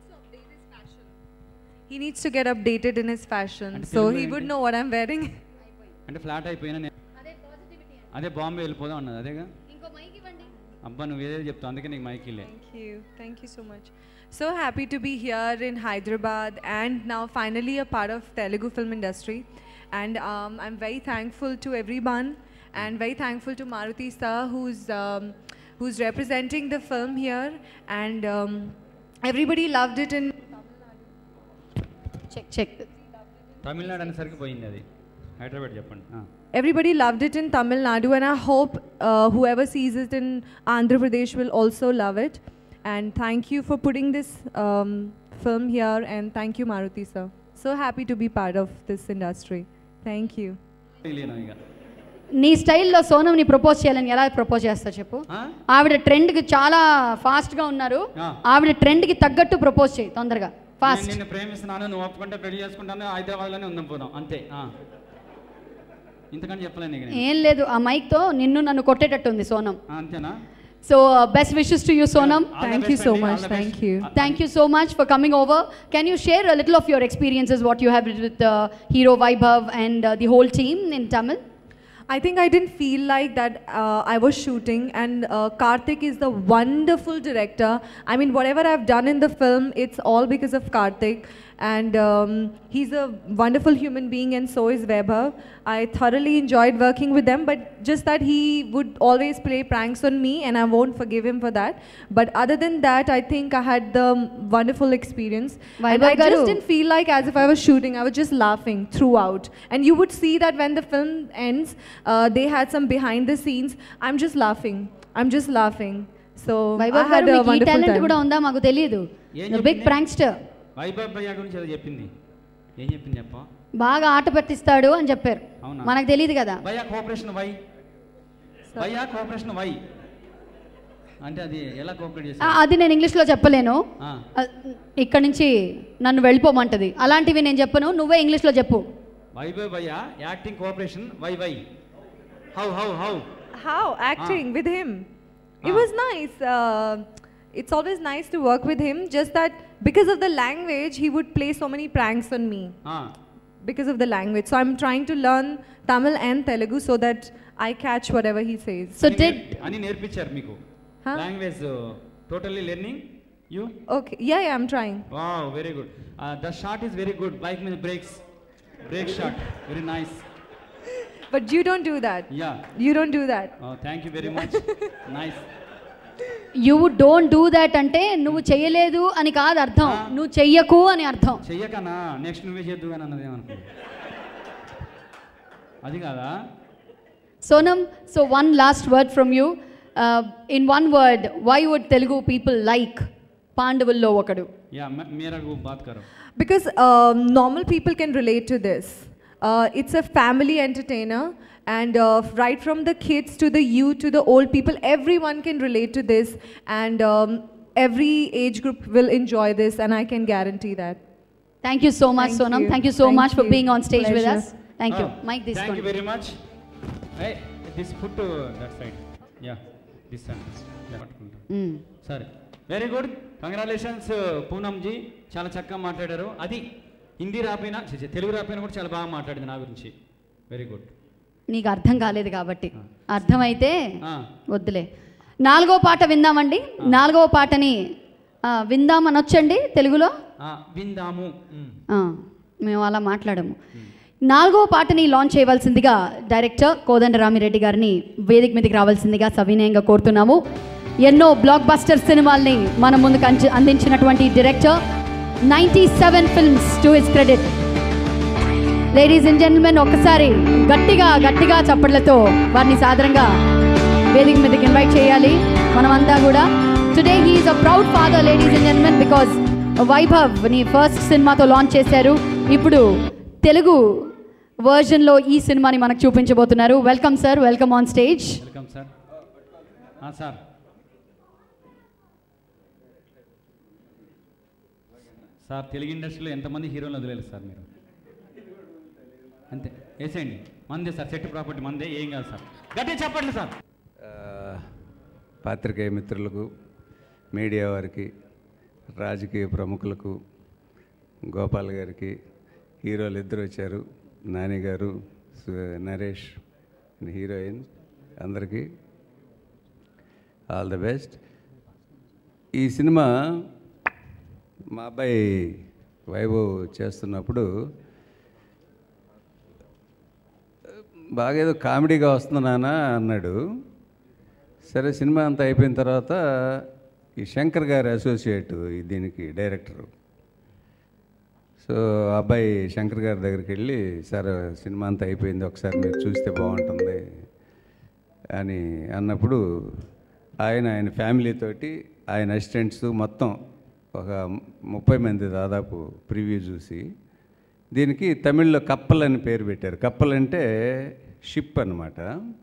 He needs to get updated in his fashion, And so Telugu he would ఏంటి? know what I'm wearing. అంటే ఫ్లాట్ అయిపోయినా నేను అదే బాంబే వెళ్ళిపోదాం అన్నది అదేగా అబ్బా నువ్వు ఏదేదో చెప్తావు అందుకే నీకు మైక్ ఇల్లే Thank you. Thank you so much. So happy to be here in Hyderabad and now finally a part of Telugu film industry. And um, I'm very thankful to everyone and very thankful to Maruti sir who's um, who's representing the film here. And um, everybody loved it in check check Tamil Nadu అనేసరికి పోయింది అది హైదరాబాద్ చెప్పండి ఆ. Everybody loved it in Tamil Nadu, and I hope uh, whoever sees it in Andhra Pradesh will also love it. And thank you for putting this um, film here, and thank you, Maruti sir. So happy to be part of this industry. Thank you. తెలియను ఇక నీ స్టైల్లో సోనంని propose చేయాలని ఎలా propose చేస్తా చెప్పు ఆవిడ ట్రెండ్కి చాలా ఫాస్ట్గా ఉన్నారు ఆ. ఆవిడ ట్రెండ్కి తగ్గట్టు ప్రపోజ్ చేయి తొందరగా నేను ఫాస్ట్ నిన్ను ప్రేమిస్తున్నాను నువ్వు ఒప్పుకుంటే పెళ్లి చేసుకుంటాను హైదరాబాద్లోనే ఉందాం పోదాం అంతే ఆ. ఇంతకని చెప్పలేను ఇక నేను ఏం లేదు ఆ మైక్తో నిన్ను నన్ను కొట్టేటట్టు ఉంది సోనం ఆ, అంతేనా so best wishes to you Sonam All the Thank you best, so Andy. much. All the best. Thank you. Thank you so much for coming over. Can you share a little of your experiences, what you have with uh, Hero Vaibhav and uh, the whole team in Tamil? I think I didn't feel like that uh, I was shooting, and uh, Karthik is the wonderful director. I mean, whatever I've done in the film, it's all because of Karthik. And um, he's a wonderful human being, and so is Vaibhav. I thoroughly enjoyed working with them, but just that he would always play pranks on me, and I won't forgive him for that. But other than that, I think I had the wonderful experience. and Vaibhav I just garu. didn't feel like as if I was shooting. I was just laughing throughout. And you would see that when the film ends, uh, they had some behind the scenes. I'm just laughing. I'm just laughing. So I Vaibhav had గారు a మీకు ఈ wonderful talent కూడా time. ఉందా మాకు తెలియదు ఏం big చెప్పింది? Prankster Vaibhav భయ్య గురించి ఏదో చెప్పింది ఏం చెప్పింది చెప్ప బాగా ఆట పట్టిస్తాడు అని చెప్పారు అవునా? మనకు తెలియదు కదా భయ్య కోఆపరేషన్ వై భయ్య కోఆపరేషన్ వై అంటే అది ఎలా కోఆపరేట్ ఆ, చేస్తారు అది నేను ఇంగ్లీష్లో చెప్పలేను ఆ. ఆ, ఇక్కడి నుంచి నన్ను వెళ్ళిపోమంటది అలాంటివి నేను చెప్పను నువ్వే ఇంగ్లీష్లో చెప్పు వైభవ్ భయ్య acting cooperation why why how how how How? Acting with him. It Ah. was nice. Uh, it's always nice to work with him. Just that because of the language, he would play so many pranks on me. Because of the language. So I'm trying to learn Tamil and Telugu so that I catch whatever he says. అని నేర్పించారు మీకు Huh? Language totally learning you Okay. Yeah, yeah, I'm trying. Wow very good the shot is very good bike మీద brakes break shot very nice But you don't do that. Yeah. You don't do that. Thank you very much nice you don't do that అంటే నువ్వు చెయ్యలేదు అని కాదు అర్థం నువ్వు చెయ్యకు అని అర్థం చెయ్యకనా నెక్స్ట్ నువ్వే చేద్దు కానీ అన్నది ఏమనుకో అది కాదా Sonam so one last word from you in one word why would Telugu people like పాండవుల్లో ఒకడు యా మేరా బాత్ కరో Because um, normal people can relate to this. Uh, it's a family entertainer, and uh, right from the kids to the youth to the old people, everyone can relate to this, and um, every age group will enjoy this, and I can guarantee that. Thank you so much Thank Sonam you. Thank you so Thank much for you. Being on stage with Pleasure. Us thank you mike thank you తీసుకోండి very much this foot that side yeah this పట్టుకుంటా Mm. సరే very good congratulations Poonam ji చాలా చక్కగా మాట్లాడారు అది హిందీ రాపోయినా ఛీ, ఛీ, తెలుగు రాపోయినా కూడా చాలా బాగా మాట్లాడింది నా గురించి వెరీ గుడ్ నీకు అర్థం కాలేదు కాబట్టి అర్థమైతే ఆ. వద్దులే నాలుగో పాట విందామండి నాలుగో పాటని ఆ, విందాం అనొచ్చండి తెలుగులో విందాము మ్. ఆ, మేము అలా మాట్లాడము నాలుగో పాటని లాంచ్ చేయవలసిందిగా డైరెక్టర్ కోదండరామిరెడ్డి గారిని వేదిక మీదకి రావాల్సిందిగా సవినయంగా కోరుతున్నాము ఎన్నో బ్లాక్ బస్టర్ సినిమాల్ని మన ముందుకు అంచి అందించినటువంటి director ninety seven films to his credit ladies and gentlemen ఒక్కసారి గట్టిగా గట్టిగా చప్పట్లతో వారిని సాదరంగా వేదిక మీదకి ఇన్వైట్ చేయాలి మనమంతా కూడా today he's a proud father ladies and gentlemen because Vaibhav ని ఫస్ట్ సినిమాతో లాంచ్ చేశారు ఇప్పుడు తెలుగు వర్జన్లో ఈ సినిమాని మనకు చూపించబోతున్నారు welcome sir welcome on stage welcome sir sir sir Telugu ఇండస్ట్రీలో ఎంతమంది హీరోలు వదిలేదు సార్ మీరు అంతే వేసేయండి మందే సార్ సెట్ ప్రాపర్టీ మందే ఏం కాదు సార్ గట్టి చెప్పండి సార్ పాత్రికేయ మిత్రులకు మీడియా వారికి రాజకీయ ప్రముఖులకు గోపాల్ గారికి హీరోలు ఇద్దరు వచ్చారు నాని గారు సు- నరేష్ అండ్ హీరోయిన్ అందరికీ ఆల్ ద బెస్ట్ ఈ సినిమా మా అబ్బాయి వైభవ్ చేస్తున్నప్పుడు బాగా ఏదో కామెడీగా వస్తుంది నాన్న అన్నాడు సరే సినిమా అంతా అయిపోయిన తర్వాత ఈ శంకర్ గారి అసోసియేట్ దీనికి డైరెక్టరు సో ఆ అబ్బాయి శంకర్ గారి దగ్గరికి వెళ్ళి సార్ సినిమా అంతా అయిపోయింది ఒకసారి మీరు చూస్తే బాగుంటుంది అని అన్నప్పుడు ఆయన ఆయన ఫ్యామిలీతోటి ఆయన అసిస్టెంట్స్ మొత్తం ఒక ముప్పై మంది దాదాపు ప్రివ్యూ చూసి దీనికి తమిళ్లో కప్పల్ అని పేరు పెట్టారు కప్పల్ అంటే షిప్ అన్నమాట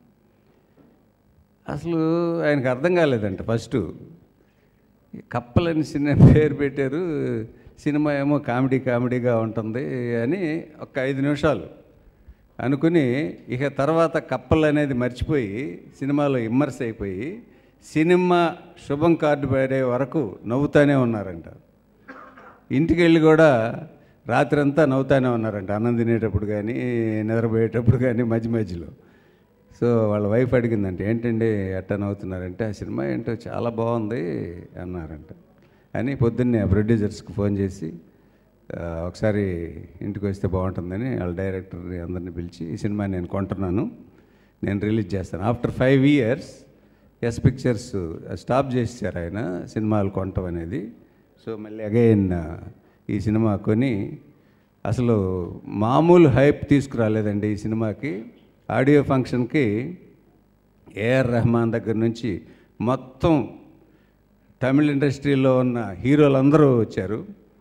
అసలు ఆయనకు అర్థం కాలేదంట ఫస్ట్ కప్పలని సినిమా పేరు పెట్టారు సినిమా ఏమో కామెడీ కామెడీగా ఉంటుంది అని ఒక ఐదు నిమిషాలు అనుకుని ఇక తర్వాత కప్పల్ అనేది మర్చిపోయి సినిమాలో ఇమ్మర్స్ అయిపోయి సినిమా శుభం కార్డు పడే వరకు నవ్వుతానే ఉన్నారంట ఇంటికి వెళ్ళి కూడా రాత్రి అంతా నవ్వుతానే ఉన్నారంట అన్నం తినేటప్పుడు కానీ నిద్రపోయేటప్పుడు కానీ మధ్య మధ్యలో సో వాళ్ళ వైఫ్ అడిగిందంటే ఏంటండి ఎట్ట నవ్వుతున్నారంటే ఆ సినిమా ఏంటో చాలా బాగుంది అన్నారంట అని పొద్దున్నే ఆ ప్రొడ్యూసర్స్కి ఫోన్ చేసి "ఆ, ఒకసారి ఇంటికి వస్తే బాగుంటుందని వాళ్ళ డైరెక్టర్ అందరిని పిలిచి ఈ సినిమా నేను కొంటున్నాను నేను రిలీజ్ చేస్తాను after five years S pictures stop చేశారు ఆయన సినిమాలు కొనటం అనేది సో మళ్ళీ అగైన్ ఈ సినిమా కొని అసలు మామూలు హైప్ తీసుకురాలేదండి ఈ సినిమాకి ఆడియో ఫంక్షన్కి ఏఆర్ రెహమాన్ దగ్గర నుంచి మొత్తం తమిళ ఇండస్ట్రీలో ఉన్న హీరోలందరూ వచ్చారు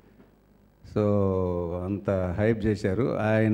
సో అంత హైప్ చేశారు ఆయన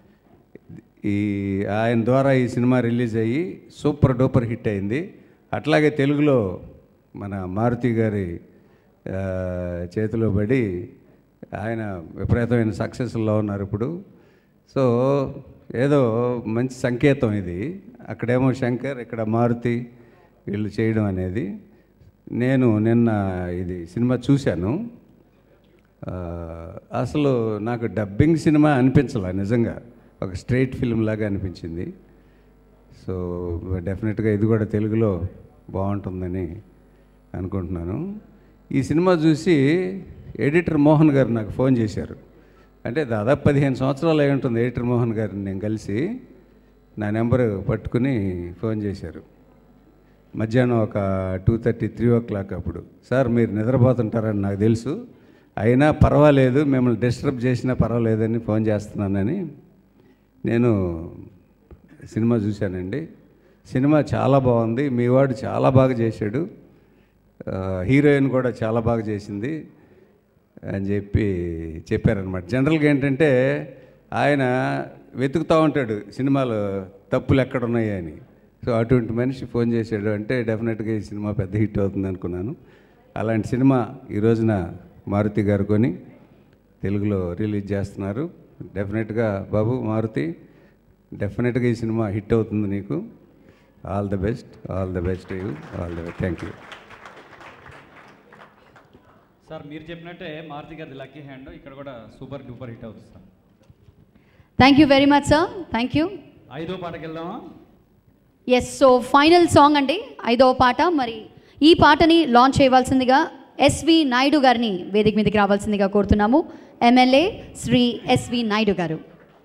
ఈ ఆయన ద్వారా ఈ సినిమా రిలీజ్ అయ్యి సూపర్ డూపర్ హిట్ అయింది అట్లాగే తెలుగులో మన మారుతి గారి ఆ, చేతిలో పడి ఆయన విపరీతమైన సక్సెస్లో ఉన్నారు ఇప్పుడు సో ఏదో మంచి సంకేతం ఇది అక్కడేమో శంకర్ ఇక్కడ మారుతి వీళ్ళు చేయడం అనేది నేను నిన్న ఇది సినిమా చూశాను ఆ, అసలు నాకు డబ్బింగ్ సినిమా అనిపించలే నిజంగా ఒక స్ట్రైట్ ఫిల్మ్ లాగా అనిపించింది సో డెఫినెట్గా ఇది కూడా తెలుగులో బాగుంటుందని అనుకుంటున్నాను ఈ సినిమా చూసి ఎడిటర్ మోహన్ గారు నాకు ఫోన్ చేశారు అంటే దాదాపు పదిహేను సంవత్సరాలు అయి ఉంటుంది ఎడిటర్ మోహన్ గారిని నేను కలిసి నా నెంబర్ పట్టుకుని ఫోన్ చేశారు మధ్యాహ్నం ఒక two thirty three o'clock అప్పుడు సార్ మీరు నిద్రపోతుంటారని నాకు తెలుసు అయినా పర్వాలేదు మిమ్మల్ని డిస్టర్బ్ చేసినా పర్వాలేదని ఫోన్ చేస్తున్నానని నేను సినిమా చూశానండి సినిమా చాలా బాగుంది మీ వాడు చాలా బాగా చేశాడు ఆ, హీరోయిన్ కూడా చాలా బాగా చేసింది అని చెప్పి చెప్పారనమాట జనరల్గా ఏంటంటే ఆయన వెతుకుతూ ఉంటాడు సినిమాలో తప్పులు ఎక్కడ ఉన్నాయి అని సో అటువంటి మనిషి ఫోన్ చేశాడు అంటే డెఫినెట్గా ఈ సినిమా పెద్ద హిట్ అవుతుంది అనుకున్నాను అలాంటి సినిమా ఈ రోజున మారుతి గారు కొని తెలుగులో రిలీజ్ చేస్తున్నారు డెఫినెట్గా బాబు మారుతి డెఫినెట్గా ఈ సినిమా హిట్ అవుతుంది నీకు all the best all the best you all the best thank you sir మీరు చెప్పినట్టే మారుతి గారి లక్కీ హ్యాండ్ ఇక్కడ కూడా సూపర్ డూపర్ హిట్ అవుతుంది sir thank you very much sir thank you ఐదో పాటకి వెళ్దామా ఎస్ సో ఫైనల్ సాంగ్ అండి ఐదవ పాట మరి ఈ పాటని లాంచ్ చేయవలసిందిగా ఎస్వి నాయుడు గారిని వేదిక మీదకి రావాల్సిందిగా కోరుతున్నాము ఎమ్మెల్యే శ్రీ ఎస్వి నాయుడు గారు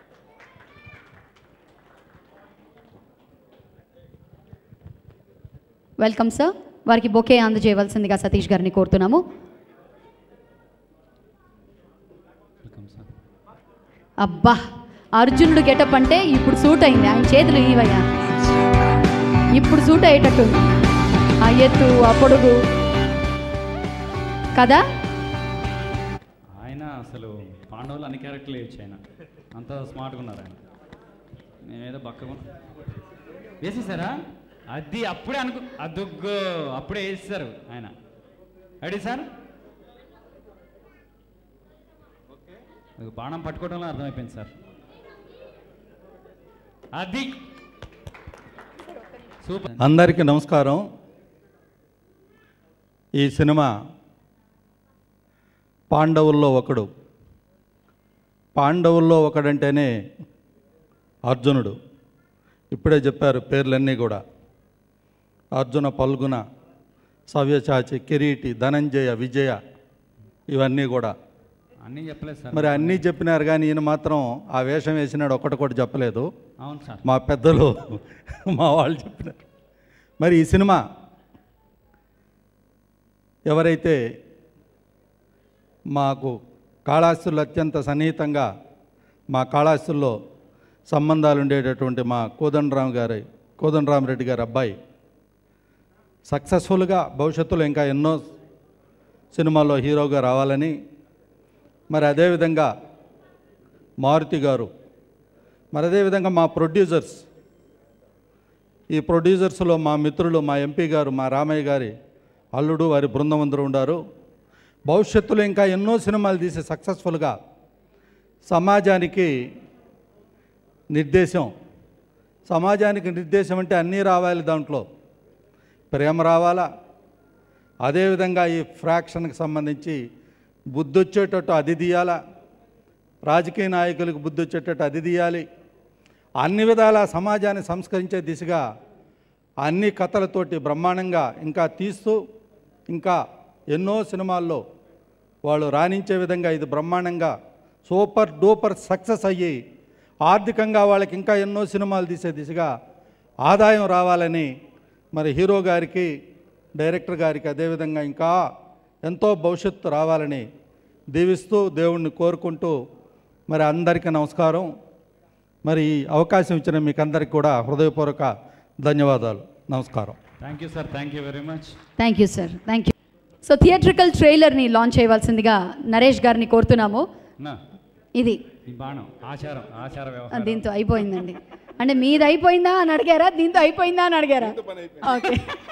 వెల్కమ్ సార్ వారికి బొకే అందజేయవలసిందిగా సతీష్ గారిని కోరుతున్నాము అబ్బా అర్జునుడు గెటప్ అంటే ఇప్పుడు సూట్ అయింది ఆయన చేతులు ఇవయ్యా ఇప్పుడు సూట్ అయ్యేటట్టు ఆ ఎత్తు ఆ పొడుగు కదా ఆయన అసలు పాండవులు అన్ని క్యారెక్టర్లు వేయచ్చు ఆయన అంత స్మార్ట్గా ఉన్నారు ఆయన నేనేదో బక్కగా వేసేసారా అది అప్పుడే అనుకు అదుగ్గో అప్పుడే వేసేసారు ఆయన రెడీ సార్ అది బాణం పట్టుకోవడంలో అర్థమైపోయింది సార్ అది సూపర్ అందరికీ నమస్కారం ఈ సినిమా పాండవుల్లో ఒకడు పాండవుల్లో ఒకడంటేనే అర్జునుడు ఇప్పుడే చెప్పారు పేర్లన్నీ కూడా అర్జున పల్గున సవ్యచాచి కిరీటి ధనంజయ విజయ ఇవన్నీ కూడా అన్నీ చెప్పలేదు సార్ మరి అన్నీ చెప్పినారు కానీ ఈయన మాత్రం ఆ వేషం వేసినాడు ఒక్కటి కూడా చెప్పలేదు అవును సార్ మా పెద్దలు మా వాళ్ళు చెప్పినారు మరి ఈ సినిమా ఎవరైతే మాకు కాళాస్తులు అత్యంత సన్నిహితంగా మా కాళాస్తుల్లో సంబంధాలు ఉండేటటువంటి మా కోదండరామ్ గారి కోదండరామరెడ్డి గారి అబ్బాయి సక్సెస్ఫుల్గా భవిష్యత్తులో ఇంకా ఎన్నో సినిమాల్లో హీరోగా రావాలని మరి అదేవిధంగా మారుతి గారు మరి అదేవిధంగా మా ప్రొడ్యూసర్స్ ఈ ప్రొడ్యూసర్స్లో మా మిత్రులు మా ఎంపీ గారు మా రామయ్య గారి అల్లుడు వారి బృందం అందరూ ఉండారు భవిష్యత్తులో ఇంకా ఎన్నో సినిమాలు తీసి సక్సెస్ఫుల్గా సమాజానికి నిర్దేశం సమాజానికి నిర్దేశం అంటే అన్నీ రావాలి దాంట్లో ప్రేమ రావాలా అదేవిధంగా ఈ ఫ్రాక్షన్కి సంబంధించి బుద్ధి వచ్చేటట్టు అది తీయాలా రాజకీయ నాయకులకు బుద్ధి వచ్చేటట్టు అది తీయాలి అన్ని విధాల సమాజాన్ని సంస్కరించే దిశగా అన్ని కథలతోటి బ్రహ్మాండంగా ఇంకా తీస్తూ ఇంకా ఎన్నో సినిమాల్లో వాళ్ళు రాణించే విధంగా ఇది బ్రహ్మాండంగా సూపర్ డూపర్ సక్సెస్ అయ్యి ఆర్థికంగా వాళ్ళకి ఇంకా ఎన్నో సినిమాలు తీసే దిశగా ఆదాయం రావాలని మరి హీరో గారికి డైరెక్టర్ గారికి అదేవిధంగా ఇంకా ఎంతో భవిష్యత్తు రావాలని దీవిస్తూ దేవుణ్ణి కోరుకుంటూ మరి అందరికీ నమస్కారం మరి ఈ అవకాశం ఇచ్చిన మీకు అందరికీ కూడా హృదయపూర్వక ధన్యవాదాలు నమస్కారం thank you sir thank you very much thank you sir thank you so theatrical ట్రైలర్ని లాంచ్ చేయవలసిందిగా నరేష్ గారిని కోరుతున్నాము నా ఇది ఈ బాణం ఆచారం ఆచార ఆ, వ్యవహారం దీంతో అయిపోయిందండి అంటే మీది అయిపోయిందా అని అడిగారా దీంతో అయిపోయిందా అని అడిగారా ఓకే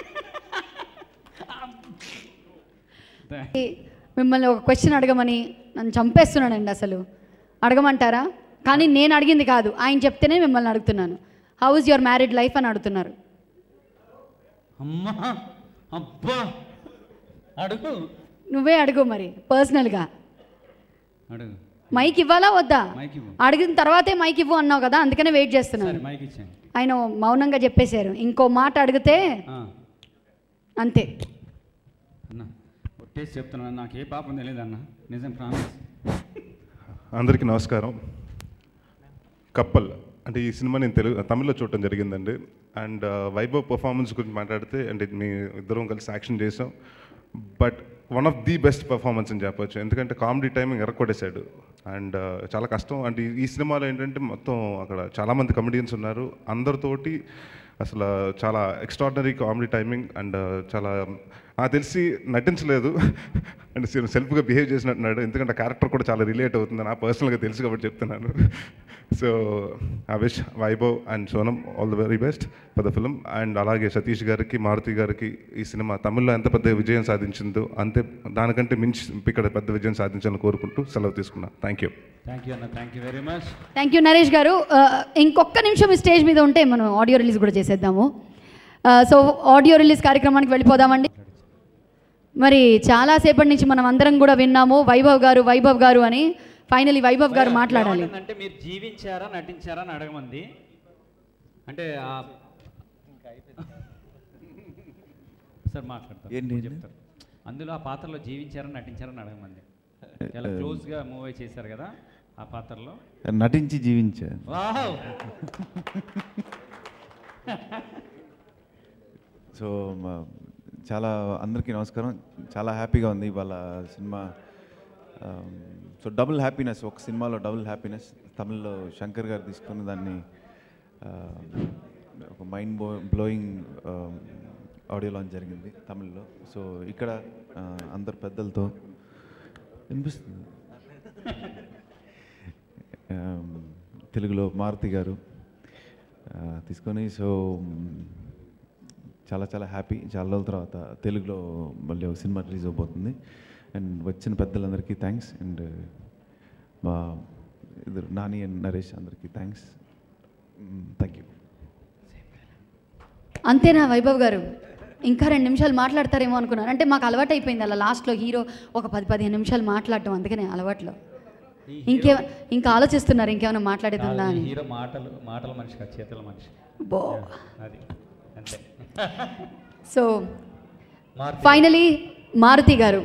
మిమ్మల్ని ఒక క్వశ్చన్ అడగమని నన్ను చంపేస్తున్నానండి అసలు అడగమంటారా కానీ నేను అడిగింది కాదు ఆయన చెప్తేనే మిమ్మల్ని అడుగుతున్నాను how is your married life అని అడుగుతున్నారు అమ్మా అబ్బా అడుగు నువ్వే అడుగు మరి పర్సనల్గా అడుగు మైక్ ఇవ్వాలా వద్దా మైక్ ఇవ్వు. అడిగిన తర్వాతే మైక్ ఇవ్వు అన్నావు కదా అందుకనే వెయిట్ చేస్తున్నాను సరే మైక్ ఇచ్చాను ఆయన మౌనంగా చెప్పేశారు ఇంకో మాట అడిగితే ఆ, అంతే అన్న ఒట్టేసి చెప్తున్నాను నాకు ఏ పాపం తెలియదు అన్న నిజం ప్రామిస్ అందరికీ నమస్కారం కప్పల్ అంటే ఈ సినిమా నేను తెలుగు తమిళ్లో చూడటం జరిగిందండి అండ్ వైభవ్ పర్ఫార్మెన్స్ గురించి మాట్లాడితే అంటే మీ ఇద్దరం కలిసి యాక్షన్ చేసాం but one of the best performance అని చెప్పొచ్చు ఎందుకంటే కామెడీ టైమింగ్ ఎరకొట్టేశాడు అండ్ చాలా కష్టం అంటే ఈ- ఈ సినిమాలో ఏంటంటే మొత్తం అక్కడ చాలామంది కమెడియన్స్ ఉన్నారు అందరితోటి అసలు చాలా ఎక్స్ట్రాడినరీ కామెడీ టైమింగ్ అండ్ చాలా నాకు తెలిసి నటించలేదు అండ్ సెల్ఫ్గా బిహేవ్ చేసినట్టున్నాడు ఎందుకంటే క్యారెక్టర్ కూడా చాలా రిలేట్ అవుతుంది నా పర్సనల్గా తెలుసు కాబట్టి చెప్తున్నాను so I wish Vaibhav and Sonam all the very best for the film and అలాగే సతీష్ గారికి మారుతి గారికి ఈ సినిమా తమిళ్లో ఎంత పెద్ద విజయం సాధించిందో అంతే దానికంటే మించి ఇక్కడ పెద్ద విజయం సాధించాలని కోరుకుంటూ సెలవు తీసుకున్నాను థ్యాంక్ యూ థ్యాంక్ యూ అన్న thank you very much thank you Naresh గారు ఆ, ఇంకొక నిమిషం ఈ స్టేజ్ మీద ఉంటే మనం ఆడియో రిలీజ్ కూడా చేసేద్దాము సో ఆడియో రిలీజ్ కార్యక్రమానికి వెళ్ళిపోదామండి మరి చాలాసేపటి నుంచి మనం అందరం కూడా విన్నాము వైభవ్ గారు వైభవ్ గారు అని ఫైనలీ వైభవ్ గారు మాట్లాడాలి అంటే మీరు జీవించారా నటించారా అని అడగమంది అంటే ఆ- సార్ మాట్లాడతారు ఏంటి, మీరు ఏంటి? చెప్తారు అందులో ఆ పాత్రలో జీవించారా నటించారా అని అడగమంది చాలా ఆ, క్లోజ్గా మూవ్ అయి చేశారు కదా ఆ పాత్రలో నటించి జీవించాను వావ్ సో మ- చాలా అందరికీ నమస్కారం చాలా హ్యాపీగా ఉంది ఇవాళ సినిమా సో డబుల్ హ్యాపీనెస్ ఒక సినిమాలో డబుల్ హ్యాపీనెస్ తమిళ్లో శంకర్ గారు తీసుకుని దాన్ని ఆ, ఒక మైండ్ బో బ్లోయింగ్ ఆడియో లాంచ్ జరిగింది తమిళ్లో సో ఇక్కడ ఆ, అందరు పెద్దలతో వినిపిస్తుంది ఆ, తెలుగులో మారుతి గారు ఆ, తీసుకొని సో మ్, చాలా చాలా హ్యాపీ చాలా రోజుల తర్వాత తెలుగులో మళ్ళీ ఒక సినిమా రిలీజ్ అవబోతుంది అండ్ వచ్చిన పెద్దలందరికీ థ్యాంక్స్ అండ్ మా ఇద్దరు నాని అండ్ నరేష్ అందరికీ థ్యాంక్స్ థ్యాంక్ యూ అంతేనా వైభవ్ గారు ఇంకా రెండు నిమిషాలు మాట్లాడతారేమో అనుకున్నాను అంటే మాకు అలవాటు అయిపోయింది అలా లాస్ట్లో హీరో ఒక పది పదిహేను నిమిషాలు మాట్లాడటం అందుకనే అలవాట్లో ఇంకే ఇంకా ఆలోచిస్తున్నారు ఇంకేమైనా మాట్లాడేది ఉందా అని హీరో మాటలు మాటల మనిషి కాదు చేతుల మనిషి బో అది అంతే సో మారుతి. ఫైనలీ మారుతి గారు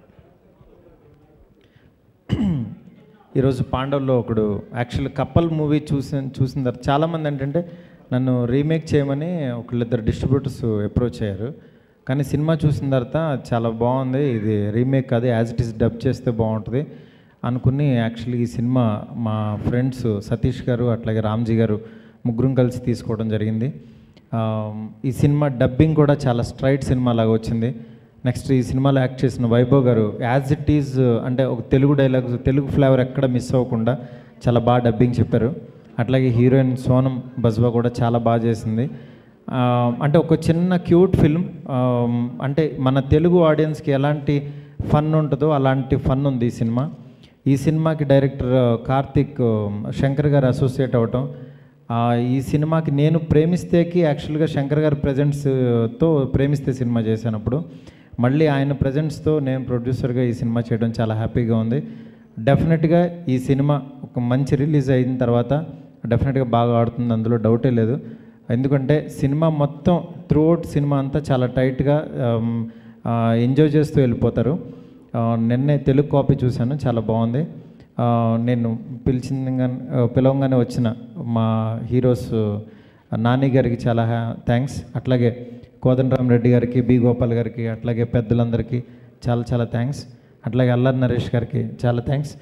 ఈరోజు పాండవ్లో ఒకడు యాక్చువల్ కప్పల్ మూవీ చూసిన చూసిన తర్వాత చాలామంది ఏంటంటే నన్ను రీమేక్ చేయమని ఒకళ్ళిద్దరు డిస్ట్రిబ్యూటర్స్ అప్రోచ్ అయ్యారు కానీ సినిమా చూసిన తర్వాత చాలా బాగుంది ఇది రీమేక్ కాదు యాజ్ ఇట్ ఈస్ డబ్ చేస్తే బాగుంటుంది అనుకుని యాక్చువల్లీ ఈ సినిమా మా ఫ్రెండ్స్ సతీష్ గారు అట్లాగే రామ్జీ గారు ముగ్గురం కలిసి తీసుకోవడం జరిగింది ఆ, ఈ సినిమా డబ్బింగ్ కూడా చాలా స్ట్రైట్ సినిమా లాగా వచ్చింది నెక్స్ట్ ఈ సినిమాలో యాక్ట్ చేసిన వైభవ్ గారు యాజ్ ఇట్ ఈజ్ అంటే ఒక తెలుగు డైలాగ్స్ తెలుగు ఫ్లేవర్ ఎక్కడ మిస్ అవ్వకుండా చాలా బాగా డబ్బింగ్ చెప్పారు అట్లాగే హీరోయిన్ సోనం బజ్వా కూడా చాలా బాగా చేసింది ఆ, అంటే ఒక చిన్న క్యూట్ ఫిల్మ్ అంటే మన తెలుగు ఆడియన్స్కి ఎలాంటి ఫన్ ఉంటుందో అలాంటి ఫన్ ఉంది ఈ సినిమా ఈ సినిమాకి డైరెక్టర్ కార్తిక్ శంకర్ గారు అసోసియేట్ అవ్వటం ఆ, ఈ సినిమాకి నేను ప్రేమిస్తేకి యాక్చువల్గా శంకర్ గారి ప్రజెంట్స్తో ప్రేమిస్తే సినిమా చేశానప్పుడు మళ్ళీ ఆయన ప్రజెంట్స్తో నేను ప్రొడ్యూసర్గా ఈ సినిమా చేయడం చాలా హ్యాపీగా ఉంది డెఫినెట్గా ఈ సినిమా ఒక మంచి రిలీజ్ అయిన తర్వాత డెఫినెట్గా బాగా ఆడుతుంది అందులో డౌటే లేదు ఎందుకంటే సినిమా మొత్తం త్రూఅవుట్ సినిమా అంతా చాలా టైట్గా ఎంజాయ్ చేస్తూ వెళ్ళిపోతారు ఆ, నిన్నే తెలుగు కాపీ చూశాను చాలా బాగుంది ఆ, నేను పిలిచింది పిలవంగానే వచ్చిన మా హీరోస్ నాని గారికి చాలా థ్యాంక్స్ అట్లాగే కోదండరామ్ రెడ్డి గారికి బి గోపాల్ గారికి అట్లాగే పెద్దలందరికీ చాలా చాలా థ్యాంక్స్ అట్లాగే అల్లరి నరేష్ గారికి చాలా థ్యాంక్స్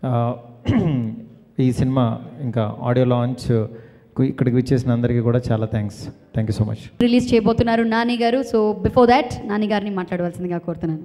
ఈ సినిమా ఇంకా ఆడియో లాంచ్ ఇక్కడికి విచ్చేసిన అందరికీ కూడా చాలా thanks thank you so much release చేయబోతున్నారు నాని గారు సో బిఫోర్ దాట్ నాని గారిని మాట్లాడవలసిందిగా కోరుతున్నాను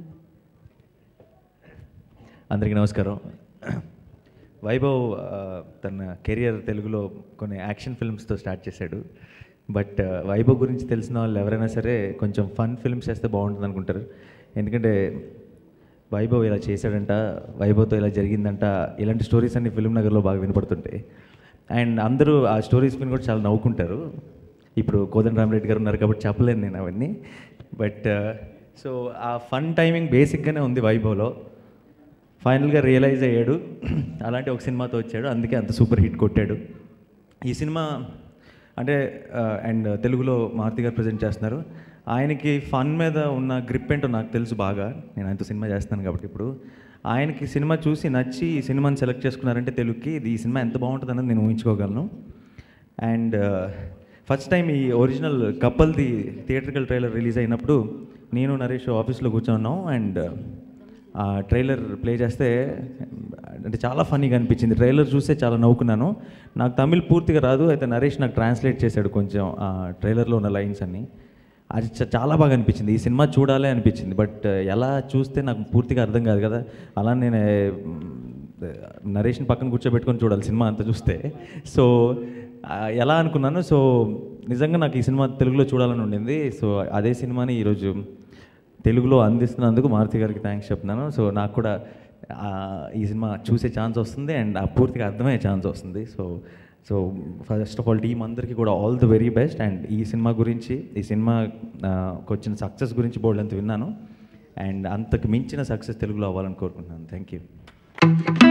అందరికీ నమస్కారం వైభవ్ ఆ, తన కెరియర్ తెలుగులో కొన్ని యాక్షన్ ఫిల్మ్స్తో స్టార్ట్ చేశాడు బట్ ఆ, వైభవ్ గురించి తెలిసిన వాళ్ళు ఎవరైనా సరే కొంచెం ఫన్ ఫిల్మ్స్ చేస్తే బాగుంటుంది అనుకుంటారు ఎందుకంటే వైభవ్ ఇలా చేశాడంట వైభవ్తో ఇలా జరిగిందంట ఇలాంటి స్టోరీస్ అన్ని ఫిల్మ్ నగర్లో బాగా వినపడుతుంటాయి అండ్ అందరూ ఆ స్టోరీస్ విని కూడా చాలా నవ్వుకుంటారు ఇప్పుడు కోదండ రామరెడ్డి గారు ఉన్నారు కాబట్టి చెప్పలేను నేను అవన్నీ but so uh fun timing బేసిక్గానే ఉంది వైభవ్లో ఫైనల్గా రియలైజ్ అయ్యాడు అలాంటి ఒక సినిమాతో వచ్చాడు అందుకే అంత సూపర్ హిట్ కొట్టాడు ఈ సినిమా అంటే అండ్ తెలుగులో మారుతి గారు ప్రజెంట్ చేస్తున్నారు ఆయనకి ఫన్ మీద ఉన్న గ్రిప్ ఏంటో నాకు తెలుసు బాగా నేను ఆయనతో సినిమా చేస్తాను కాబట్టి ఇప్పుడు ఆయనకి సినిమా చూసి నచ్చి ఈ సినిమాని సెలెక్ట్ చేసుకున్నారంటే తెలుగుకి ఇది ఈ సినిమా ఎంత బాగుంటుంది అన్నది నేను ఊహించుకోగలను అండ్ ఫస్ట్ టైం ఈ ఒరిజినల్ కపల్ది థియేట్రికల్ ట్రైలర్ రిలీజ్ అయినప్పుడు నేను నరేష్ ఆఫీస్లో కూర్చున్నాం అండ్ ఆ ట్రైలర్ ప్లే చేస్తే అంటే చాలా ఫన్నీగా అనిపించింది ట్రైలర్ చూస్తే చాలా నవ్వుకున్నాను నాకు తమిళ్ పూర్తిగా రాదు అయితే నరేష్ నాకు ట్రాన్స్లేట్ చేశాడు కొంచెం ఆ ట్రైలర్లో ఉన్న లైన్స్ అన్ని అది చ- చాలా బాగా అనిపించింది ఈ సినిమా చూడాలి అనిపించింది బట్ ఎలా చూస్తే నాకు పూర్తిగా అర్థం కాదు కదా అలా నేను నరేష్ని పక్కన కూర్చోబెట్టుకొని చూడాలి సినిమా అంతా చూస్తే సో ఆ, ఎలా అనుకున్నాను సో నిజంగా నాకు ఈ సినిమా తెలుగులో చూడాలని ఉండింది సో అదే సినిమాని ఈరోజు తెలుగులో అందిస్తున్నందుకు మారుతి గారికి థ్యాంక్స్ చెప్తున్నాను సో నాకు కూడా ఆ, ఈ సినిమా చూసే ఛాన్స్ వస్తుంది అండ్ ఆ పూర్తిగా అర్థమయ్యే ఛాన్స్ వస్తుంది so so first of all team అందరికీ కూడా all the very best and ఈ సినిమా గురించి ఈ సినిమా వచ్చిన సక్సెస్ గురించి బోల్డ్ అంత విన్నాను అండ్ అంతకు మించిన సక్సెస్ తెలుగులో అవ్వాలని కోరుకుంటున్నాను థ్యాంక్ యూ